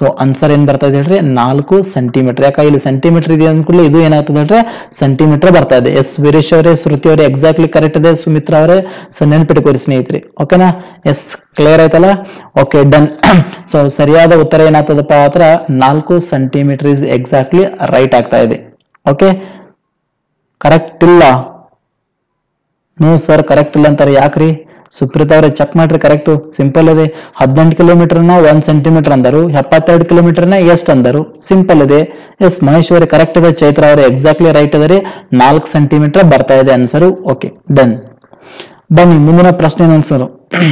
ಆನ್ಸರ್ ಏನ್ ಬರ್ತಾ ಇದೆ ಹೇಳ್ರಿ ನಾಲ್ಕು ಸೆಂಟಿಮೀಟರ್ ಯಾಕೆ ಇಲ್ಲಿ ಸೆಂಟಿಮೀಟರ್ ಇದೆ ಅಂದ್ಕೂಡಲೇ ಇದು ಏನಾಗ್ತದೆ ಹೇಳ್ರಿ ಸೆಂಟಿಮೀಟರ್ ಬರ್ತಾ ಇದೆ ಎಸ್ ವೀರೇಶ್ ಅವರೇ ಶ್ರುತಿ ಅವರೇ ಎಕ್ಸಾಕ್ಟ್ಲಿ ಕರೆಕ್ಟ್ ಇದೆ ಸುಮಿತ್ರಾ ಅವರೇ ಸೊ ನೆನ್ಪಿಟ್ಕೋರಿ ಸ್ನೇಹಿತರೆ ಓಕೆನಾ ಎಸ್ ಕ್ಲಿಯರ್ ಆಯ್ತಲ್ಲ ಓಕೆ ಡನ್ ಸೊ ಸರಿಯಾದ ಉತ್ತರ ಏನಾಗ್ತದಪ್ಪ ಹತ್ರ ನಾಲ್ಕು ಸೆಂಟಿಮೀಟರ್ ಇಸ್ ಎಕ್ಸಾಕ್ಟ್ಲಿ ರೈಟ್ ಆಗ್ತಾ ಇದೆ ಓಕೆ ಕರೆಕ್ಟ್ ಇಲ್ಲ ನೋ ಸರ್ ಕರೆಕ್ಟ್ ಇಲ್ಲ ಅಂತಾರೆ ಯಾಕ್ರಿ ಸುಪ್ರೀತ್ ಅವ್ರೆ ಚೆಕ್ ಮಾಡ್ರಿ ಕರೆಕ್ಟ್ ಸಿಂಪಲ್ ಇದೆ ಹದಿನೆಂಟು ಕಿಲೋಮೀಟರ್ನ ಒಂದ್ ಸೆಂಟಿಮೀಟರ್ ಅಂದರು ಎಪ್ಪತ್ತೆರಡು ಕಿಲೋಮೀಟರ್ನ ಎಷ್ಟು ಅಂದರು ಸಿಂಪಲ್ ಇದೆ ಎಸ್ ಮಹೇಶ್ ಅವರೇ ಕರೆಕ್ಟ್ ಇದೆ ಚೈತ್ರ ಅವರೇ ಎಕ್ಸಾಕ್ಟ್ಲಿ ರೈಟ್ ಇದೆ ರೀ ನಾಲ್ಕು ಸೆಂಟಿಮೀಟರ್ ಬರ್ತಾ ಇದೆ ಆನ್ಸರು ಓಕೆ ಡನ್ ಬನ್ನಿ ಮುಂದಿನ ಪ್ರಶ್ನೆ ಅನ್ಸರು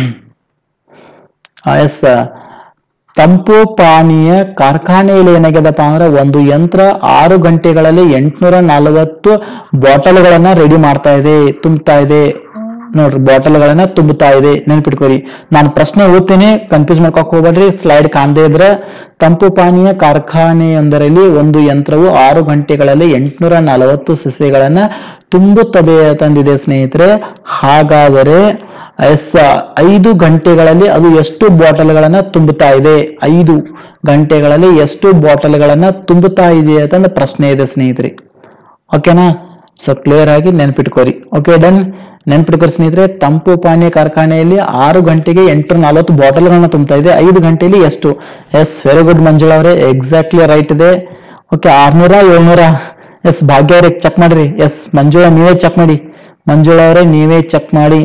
ಎಸ್ ತಂಪು ಪಾನೀಯ ಕಾರ್ಖಾನೆಯಲ್ಲಿ ಏನಾಗ್ಯದಪ್ಪ ಅಂದ್ರೆ ಒಂದು ಯಂತ್ರ ಆರು ಗಂಟೆಗಳಲ್ಲಿ ಎಂಟ್ನೂರ ನಲವತ್ತು ಬಾಟಲ್ಗಳನ್ನ ರೆಡಿ ಮಾಡ್ತಾ ಇದೆ ತುಂಬುತ್ತಾ ಇದೆ ನೋಡ್ರಿ ಬಾಟಲ್ಗಳನ್ನ ತುಂಬುತ್ತಾ ಇದೆ ನೆನ್ಪಿಟ್ಕೋರಿ ನಾನು ಪ್ರಶ್ನೆ ಓದ್ತೇನೆ ಕನ್ಫ್ಯೂಸ್ ಮಾಡ್ಕೊಕ್ ಹೋಗ್ಬೇಡ್ರಿ ಸ್ಲೈಡ್ ಕಾಣದೇ ಇದ್ರೆ ತಂಪು ಪಾನೀಯ ಕಾರ್ಖಾನೆಯೊಂದರಲ್ಲಿ ಒಂದು ಯಂತ್ರವು ಆರು ಗಂಟೆಗಳಲ್ಲಿ ಎಂಟ್ನೂರ ನಲವತ್ತು ಸಸ್ಯಗಳನ್ನ ತುಂಬುತ್ತದೆ ತಂದಿದೆ ಸ್ನೇಹಿತರೆ ಹಾಗಾದರೆ ಎಸ್ ಐದು ಗಂಟೆಗಳಲ್ಲಿ ಅದು ಎಷ್ಟು ಬಾಟಲ್ಗಳನ್ನ ತುಂಬುತ್ತಾ ಇದೆ ಐದು ಗಂಟೆಗಳಲ್ಲಿ ಎಷ್ಟು ಬಾಟಲ್ಗಳನ್ನ ತುಂಬುತ್ತಾ ಇದೆ ಅಂತಂದ ಪ್ರಶ್ನೆ ಇದೆ ಸ್ನೇಹಿತರೆ ಓಕೆನಾ ಸೊ ಕ್ಲಿಯರ್ ಆಗಿ ನೆನ್ಪಿಟ್ಕೋರಿ ಓಕೆ ಡನ್ ನೆನ್ಪಿಟ್ಕೋರಿ ಸ್ನೇಹಿತರೆ ತಂಪು ಪಾನೀಯ ಕಾರ್ಖಾನೆಯಲ್ಲಿ ಆರು ಗಂಟೆಗೆ ಎಂಟುನೂರ ನಲವತ್ತು ಬಾಟಲ್ಗಳನ್ನ ತುಂಬುತ್ತಾ ಇದೆ ಐದು ಗಂಟೆಯಲ್ಲಿ ಎಷ್ಟು ಎಸ್ ವೆರಿ ಗುಡ್ ಮಂಜುಳಾ ಅವರೇ ಎಕ್ಸಾಕ್ಟ್ಲಿ ರೈಟ್ ಇದೆ ಓಕೆ ಆರ್ನೂರ ಏಳ್ನೂರ ಎಸ್ ಭಾಗ್ಯ ಅವರೇ ಚೆಕ್ ಮಾಡ್ರಿ ಎಸ್ ಮಂಜುಳಾ ನೀವೇ ಚೆಕ್ ಮಾಡಿ ಮಂಜುಳಾ ಅವರೇ ನೀವೇ ಚೆಕ್ ಮಾಡಿ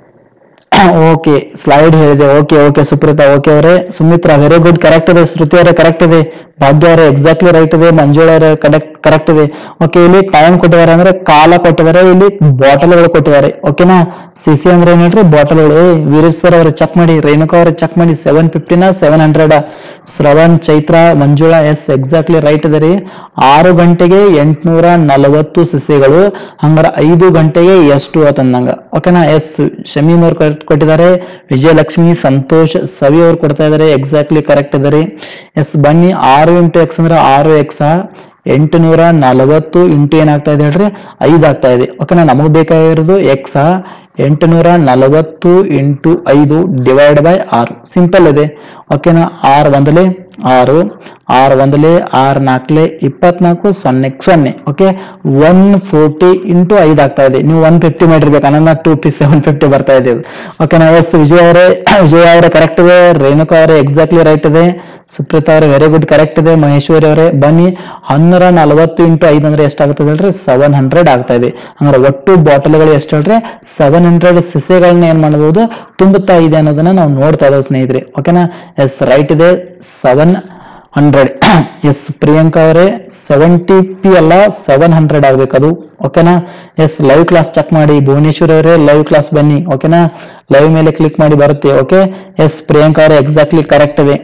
ಓಕೆ ಸ್ಲೈಡ್ ಹೇಳಿದೆ ಓಕೆ ಓಕೆ ಸುಪ್ರೀತಾ ಓಕೆ ಅವರೇ ಸುಮಿತ್ರಾ ವೆರಿ ಗುಡ್ ಕರೆಕ್ಟ್ ಇದೆ ಶ್ರುತಿ ಅವರೇ ಕರೆಕ್ಟ್ ಇದೆ ಭಾಗ್ಯ ಅವರೇ ಎಕ್ಸಾಕ್ಟ್ಲಿ ರೈಟ್ ಇದೆ ಮಂಜುಳಾ ಅವರೇ ಕರೆಕ್ಟ್ ಕರೆಕ್ಟ್ ಇದೆ ಓಕೆ ಇಲ್ಲಿ ಟೈಮ್ ಕೊಟ್ಟಿದ್ದಾರೆ ಅಂದ್ರೆ ಕಾಲ ಕೊಟ್ಟಿದ್ದಾರೆ ಇಲ್ಲಿ ಬಾಟಲ್ಗಳು ಕೊಟ್ಟಿದ್ದಾರೆ ಓಕೆನಾ ಸಿಸಿ ಅಂದ್ರೆ ಏನ್ ಹೇಳ್ರಿ ಬಾಟಲ್ಗಳು ಏ ವೀರೇಶ್ ಸರ್ ಅವ್ರೆ ಚೆಕ್ ಮಾಡಿ ರೇಣುಕಾ ಅವ್ರೆ ಚೆಕ್ ಮಾಡಿ ಸೆವೆನ್ ಫಿಫ್ಟಿನ seven hundred Shravan Chaitra Manjula yes exactly right ಇದೆ ರೀ ಆರು ಗಂಟೆಗೆ ಎಂಟ್ನೂರ ನಲವತ್ತು ಸಸ್ಯಗಳು ಹಂಗಾರ ಐದು ಗಂಟೆಗೆ ಎಷ್ಟು ಅಂತಂದಂಗ ಓಕೆನಾ ಎಸ್ ಶಮೀಮ್ ಅವ್ರು ಕರೆಕ್ಟ್ ಕೊಟ್ಟಿದ್ದಾರೆ ವಿಜಯಲಕ್ಷ್ಮಿ ಸಂತೋಷ್ ಸವಿ ಅವ್ರು ಕೊಡ್ತಾ ಇದಾರೆ ಎಕ್ಸಾಕ್ಟ್ಲಿ ಕರೆಕ್ಟ್ ಇದಾರೆ ಎಸ್ ಬನ್ನಿ ಆರು ಇಂಟು ಎಕ್ಸ್ ಅಂದ್ರೆ ಆರು ಎಕ್ಸ್ ಎಂಟುನೂರ ನಲವತ್ತು ಇಂಟು ಏನಾಗ್ತಾ ಇದೆ ಹೇಳ್ರಿ ಐದು ಆಗ್ತಾ ಇದೆ ಓಕೆನಾ ನಮಗ್ ಬೇಕಾಗಿರೋದು ಎಕ್ಸ್ ಎಂಟುನೂರ ನಲವತ್ತು ಇಂಟು ಐದು ಡಿವೈಡ್ ಬೈ ಆರು ಸಿಂಪಲ್ ಇದೆ ಓಕೆನಾ ಆರ್ ಒಂದಲೇ ಆರು ಆರ್ ಒಂದಲೇ ಆರ್ ನಾಲ್ಕಲೆ ಇಪ್ಪತ್ನಾಲ್ಕು ಸೊನ್ನೆ ಸೊನ್ನೆ ಓಕೆ ಒನ್ ಫೋರ್ಟಿ ಇಂಟು ಐದು ಆಗ್ತಾ ಇದೆ ನೀವು ಒನ್ ಫಿಫ್ಟಿ ಮಾಡಿರ್ಬೇಕು ನನ್ನ ಟೂ ಪಿ ಸೆವೆನ್ ಫಿಫ್ಟಿ ಬರ್ತಾ ಇದೆ ಓಕೆನಾ ಎಸ್ ವಿಜಯ್ ಅವರೇ ವಿಜಯ್ ಅವರೇ ಕರೆಕ್ಟ್ ಇದೆ ರೇಣುಕಾ ಅವರೇ ಎಕ್ಸಾಕ್ಟ್ಲಿ ರೈಟ್ ಇದೆ ಸುಪ್ರೀತಾ ಅವರೇ ವೆರಿ ಗುಡ್ ಕರೆಕ್ಟ್ ಇದೆ ಮಹೇಶ್ವರಿ ಅವರೇ ಬನ್ನಿ ಹನ್ನೂರ ನಲವತ್ತು ಇಂಟು ಐದು ಅಂದ್ರೆ ಎಷ್ಟಾಗ್ತದೆ ಹೇಳ್ರಿ ಸೆವೆನ್ ಹಂಡ್ರೆಡ್ ಆಗ್ತಾ ಇದೆ ಅಂದ್ರೆ ಒಟ್ಟು ಬಾಟಲ್ಗಳು ಎಷ್ಟು ಹೇಳ್ರಿ ಸೆವೆನ್ ಹಂಡ್ರೆಡ್ ಸಸ್ಯಗಳನ್ನ ಏನ್ ಮಾಡಬಹುದು ತುಂಬುತ್ತಾ ಇದೆ ಅನ್ನೋದನ್ನ ನಾವು ನೋಡ್ತಾ ಇದ್ದೇವೆ ಸ್ನೇಹಿತರೆ ಓಕೆನಾ ಎಸ್ ರೈಟ್ ಇದೆ ಸೆವೆನ್ ಹಂಡ್ರೆಡ್ ಎಸ್ ಪ್ರಿಯಾಂಕಾ ಅವರೇ ಸೆವೆಂಟಿ ಪಿ ಅಲ್ಲ ಸೆವೆನ್ ಹಂಡ್ರೆಡ್ ಆಗ್ಬೇಕು ಅದು ಓಕೆನಾ ಎಸ್ ಲೈವ್ ಕ್ಲಾಸ್ ಚೆಕ್ ಮಾಡಿ ಭುವನೇಶ್ವರ್ ಅವರೇ ಲೈವ್ ಕ್ಲಾಸ್ ಬನ್ನಿ ಓಕೆನಾ ಲೈವ್ ಮೇಲೆ ಕ್ಲಿಕ್ ಮಾಡಿ ಬರುತ್ತೆ ಓಕೆ ಎಸ್ ಪ್ರಿಯಾಂಕಾ ಅವರೇ ಎಕ್ಸಾಕ್ಟ್ಲಿ ಕರೆಕ್ಟ್ ಇದೆ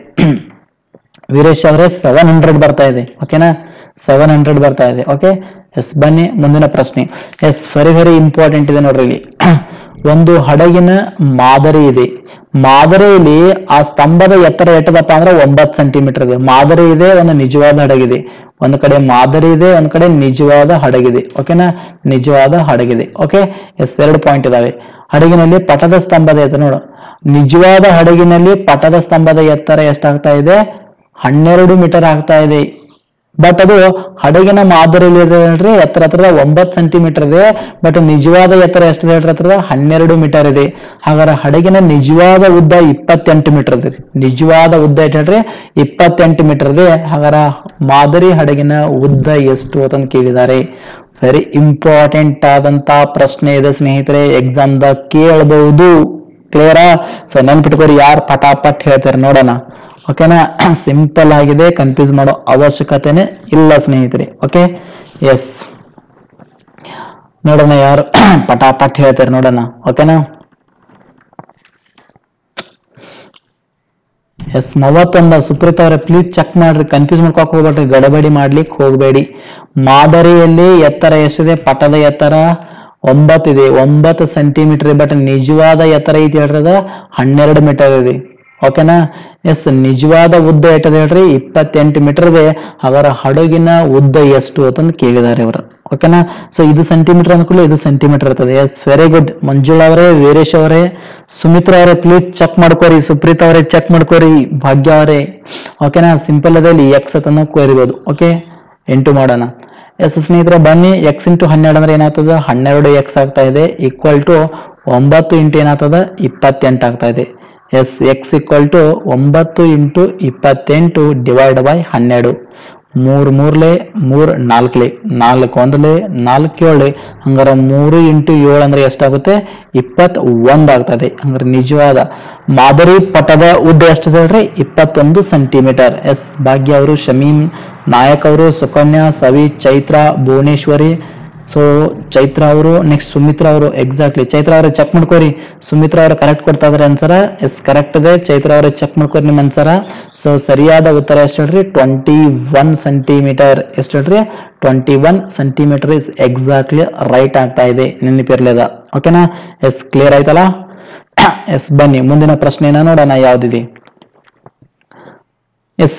ವೀರೇಶ್ ಅವರೇ ಸೆವೆನ್ ಹಂಡ್ರೆಡ್ ಬರ್ತಾ ಇದೆ ಓಕೆನಾ ಸೆವೆನ್ ಹಂಡ್ರೆಡ್ ಬರ್ತಾ ಇದೆ ಓಕೆ ಎಸ್ ಬನ್ನಿ ಮುಂದಿನ ಪ್ರಶ್ನೆ ಎಸ್ ವೆರಿ ವೆರಿ ಇಂಪಾರ್ಟೆಂಟ್ ಇದೆ ನೋಡ್ರಿ ಇಲ್ಲಿ ಒಂದು ಹಡಗಿನ ಮಾದರಿ ಇದೆ ಮಾದರಿಯಲ್ಲಿ ಆ ಸ್ತಂಭದ ಎತ್ತರ ಎಟ್ಟದಪ್ಪ ಅಂದ್ರೆ ಒಂಬತ್ತು ಸೆಂಟಿಮೀಟರ್ ಇದೆ ಮಾದರಿ ಇದೆ ಒಂದು ನಿಜವಾದ ಹಡಗಿದೆ ಒಂದು ಕಡೆ ಮಾದರಿ ಇದೆ ಒಂದ್ ಕಡೆ ನಿಜವಾದ ಹಡಗಿದೆ ಓಕೆನಾ ನಿಜವಾದ ಹಡಗಿದೆ ಓಕೆ ಎಸ್ ಎರಡು ಪಾಯಿಂಟ್ ಇದಾವೆ ಹಡಗಿನಲ್ಲಿ ಪಟದ ಸ್ತಂಭದ ಎತ್ತರ ನೋಡು ನಿಜವಾದ ಹಡಗಿನಲ್ಲಿ ಪಟದ ಸ್ತಂಭದ ಎತ್ತರ ಎಷ್ಟಾಗ್ತಾ ಇದೆ ಹನ್ನೆರಡು ಮೀಟರ್ ಆಗ್ತಾ ಇದೆ ಬಟ್ ಅದು ಹಡಗಿನ ಮಾದರಿಯಲ್ಲಿ ಇದೆ ಹೇಳ್ರಿ ಎತ್ತರ ಹತ್ರದ ಒಂಬತ್ತು ಸೆಂಟಿಮೀಟರ್ ಇದೆ ಬಟ್ ನಿಜವಾದ ಎತ್ತರ ಎಷ್ಟಿದೆ ಹೇಳ್ರಿ ಹತ್ರದ ಹನ್ನೆರಡು ಮೀಟರ್ ಇದೆ ಹಾಗಾದ್ರೆ ಹಡಗಿನ ನಿಜವಾದ ಉದ್ದ ಇಪ್ಪತ್ತೆಂಟು ಮೀಟರ್ ಇದೆ ನಿಜವಾದ ಉದ್ದ ಎಷ್ಟು ಹೇಳ್ರಿ ಇಪ್ಪತ್ತೆಂಟು ಮೀಟರ್ ಇದೆ ಹಾಗಾದ್ರೆ ಮಾದರಿ ಹಡಗಿನ ಉದ್ದ ಎಷ್ಟು ಅಂತಂದು ಕೇಳಿದ್ದಾರೆ ವೆರಿ ಇಂಪಾರ್ಟೆಂಟ್ ಆದಂತ ಪ್ರಶ್ನೆ ಇದೆ ಸ್ನೇಹಿತರೆ ಎಕ್ಸಾಮ್ ದ ಕೇಳಬಹುದು ಕ್ಲಿಯರಾ ಸೊ ನೆನ್ಪಿಟ್ಕೋರಿ ಯಾರು ಪಟಾಪಟ್ ಹೇಳ್ತಾರೆ ನೋಡೋಣ ಓಕೆನಾ ಸಿಂಪಲ್ ಆಗಿದೆ ಕನ್ಫ್ಯೂಸ್ ಮಾಡೋ ಅವಶ್ಯಕತೆನೆ ಇಲ್ಲ ಸ್ನೇಹಿತರೆ ಓಕೆ ಎಸ್ ನೋಡೋಣ ಯಾರು ಪಟಾಪಟ್ ಹೇಳ್ತಾರೆ ನೋಡೋಣ ಓಕೆನಾ ಎಸ್ ಮೂವತ್ತೊಂದ ಸುಪ್ರೀತ್ ಅವರೇ ಪ್ಲೀಸ್ ಚೆಕ್ ಮಾಡ್ರಿ ಕನ್ಫ್ಯೂಸ್ ಮಾಡ್ಕೊಕ್ ಹೋಗ್ಬೇಡ್ರಿ ಗಡಬಡಿ ಮಾಡ್ಲಿಕ್ಕೆ ಹೋಗಬೇಡಿ ಮಾದರಿಯಲ್ಲಿ ಎತ್ತರ ಎಷ್ಟಿದೆ ಪಟದ ಎತ್ತರ ಒಂಬತ್ತಿದೆ ಒಂಬತ್ತು ಸೆಂಟಿಮೀಟರ್ ಬಟ್ ನಿಜವಾದ ಎತ್ತರ ಐತಿ ಹೇಳ್ರದ ಹನ್ನೆರಡು ಮೀಟರ್ ಇದೆ ಓಕೆನಾ ಎಸ್ ನಿಜವಾದ ಉದ್ದ ಎಷ್ಟದೆ ಹೇಳ್ರಿ ಇಪ್ಪತ್ತೆಂಟು ಮೀಟರ್ ಇದೆ ಅವರ ಹಡಗಿನ ಉದ್ದ ಎಷ್ಟು ಅಂತಂದು ಕೇಳಿದ್ದಾರೆ ಇವರು ಓಕೆನಾ ಸೊ ಇದು ಸೆಂಟಿಮೀಟರ್ ಅಂದ್ಕೊಳ್ಳಿ ಇದು ಸೆಂಟಿಮೀಟರ್ ಇರ್ತದೆ ಎಸ್ ವೆರಿ ಗುಡ್ ಮಂಜುಳಾ ಅವರೇ ವೀರೇಶ್ ಅವರೇ ಸುಮಿತ್ರಾ ಅವರೇ ಪ್ಲೀಸ್ ಚೆಕ್ ಮಾಡ್ಕೋರಿ ಸುಪ್ರೀತಾ ಅವರೇ ಚೆಕ್ ಮಾಡ್ಕೋರಿ ಭಾಗ್ಯ ಅವರೇ ಓಕೆನಾ ಸಿಂಪಲ್ ಅದೇ ಇಲ್ಲಿ ಎಕ್ಸ್ ಅತನ ಕೋರಿಬೋದು ಓಕೆ ಎಂಟು ಮಾಡೋಣ ಎಸ್ ಸ್ನೇಹಿತರೆ ಬನ್ನಿ ಎಕ್ಸ್ ಇಂಟು ಹನ್ನೆರಡು ಅಂದ್ರೆ ಏನಾಗ್ತದೆ ಹನ್ನೆರಡು ಎಕ್ಸ್ ಆಗ್ತಾ ಇದೆ ಈಕ್ವಲ್ ಟು ಒಂಬತ್ತು ಇಂಟು ಏನಾಗ್ತದ ಇಪ್ಪತ್ತೆಂಟು ಆಗ್ತಾ ಇದೆ ಎಸ್ ಎಕ್ಸ್ ಈಕ್ವಲ್ ಟು ಒಂಬತ್ತು ಇಂಟು ಇಪ್ಪತ್ತೆಂಟು ಡಿವೈಡ್ ಬೈ ಹನ್ನೆರಡು ಮೂರ್ ಮೂರ್ಲೆ ಮೂರ್ ನಾಲ್ಕಲೆ ನಾಲ್ಕು ಒಂದ್ಲೆ ನಾಲ್ಕು ಏಳು ಹಂಗಾರ ಮೂರು ಇಂಟು ಏಳು ಅಂದ್ರೆ ಎಷ್ಟಾಗುತ್ತೆ ಇಪ್ಪತ್ ಒಂದ್ ಆಗ್ತದೆ ಹಂಗಾರೆ ನಿಜವಾದ ಮಾದರಿ ಪಟದ ಉದ್ದ ಎಷ್ಟಿದೆ ಹೇಳ್ರಿ ಇಪ್ಪತ್ತೊಂದು ಸೆಂಟಿಮೀಟರ್ ಎಸ್ ಭಾಗ್ಯ ಅವರು ಶಮೀಮ್ ನಾಯಕ್ ಅವರು ಸುಕನ್ಯಾ ಸವಿ ಚೈತ್ರ ಭುವನೇಶ್ವರಿ ಸೊ ಚೈತ್ರ ಅವರು ನೆಕ್ಸ್ಟ್ ಸುಮಿತ್ರಾ ಅವರು ಎಕ್ಸಾಕ್ಟ್ಲಿ ಚೈತ್ರ ಅವ್ರೆ ಚೆಕ್ ಮಾಡ್ಕೋರಿ ಸುಮಿತ್ರಾ ಅವರು ಕರೆಕ್ಟ್ ಕೊಡ್ತಾ ಇದಾರೆ ಅನ್ಸರ ಎಸ್ ಕರೆಕ್ಟ್ ಇದೆ ಚೈತ್ರ ಅವರೇ ಚೆಕ್ ಮಾಡ್ಕೋರಿ ನಿಮ್ಮ ಅನ್ಸರ ಸೊ ಸರಿಯಾದ ಉತ್ತರ ಎಷ್ಟು ಹೇಳ್ರಿ ಟ್ವೆಂಟಿ ಒನ್ ಸೆಂಟಿಮೀಟರ್ ಎಷ್ಟು ಹೇಳ್ರಿ twenty one centimetre is exactly right ಆಗ್ತಾ ಇದೆ ನೆನಪಿರ್ಲಿದ ಓಕೆನಾ ಎಸ್ ಕ್ಲಿಯರ್ ಆಯ್ತಲ್ಲ ಎಸ್ ಬನ್ನಿ ಮುಂದಿನ ಪ್ರಶ್ನೆನ ನೋಡೋಣ ಯಾವ್ದಿದೆ ಎಸ್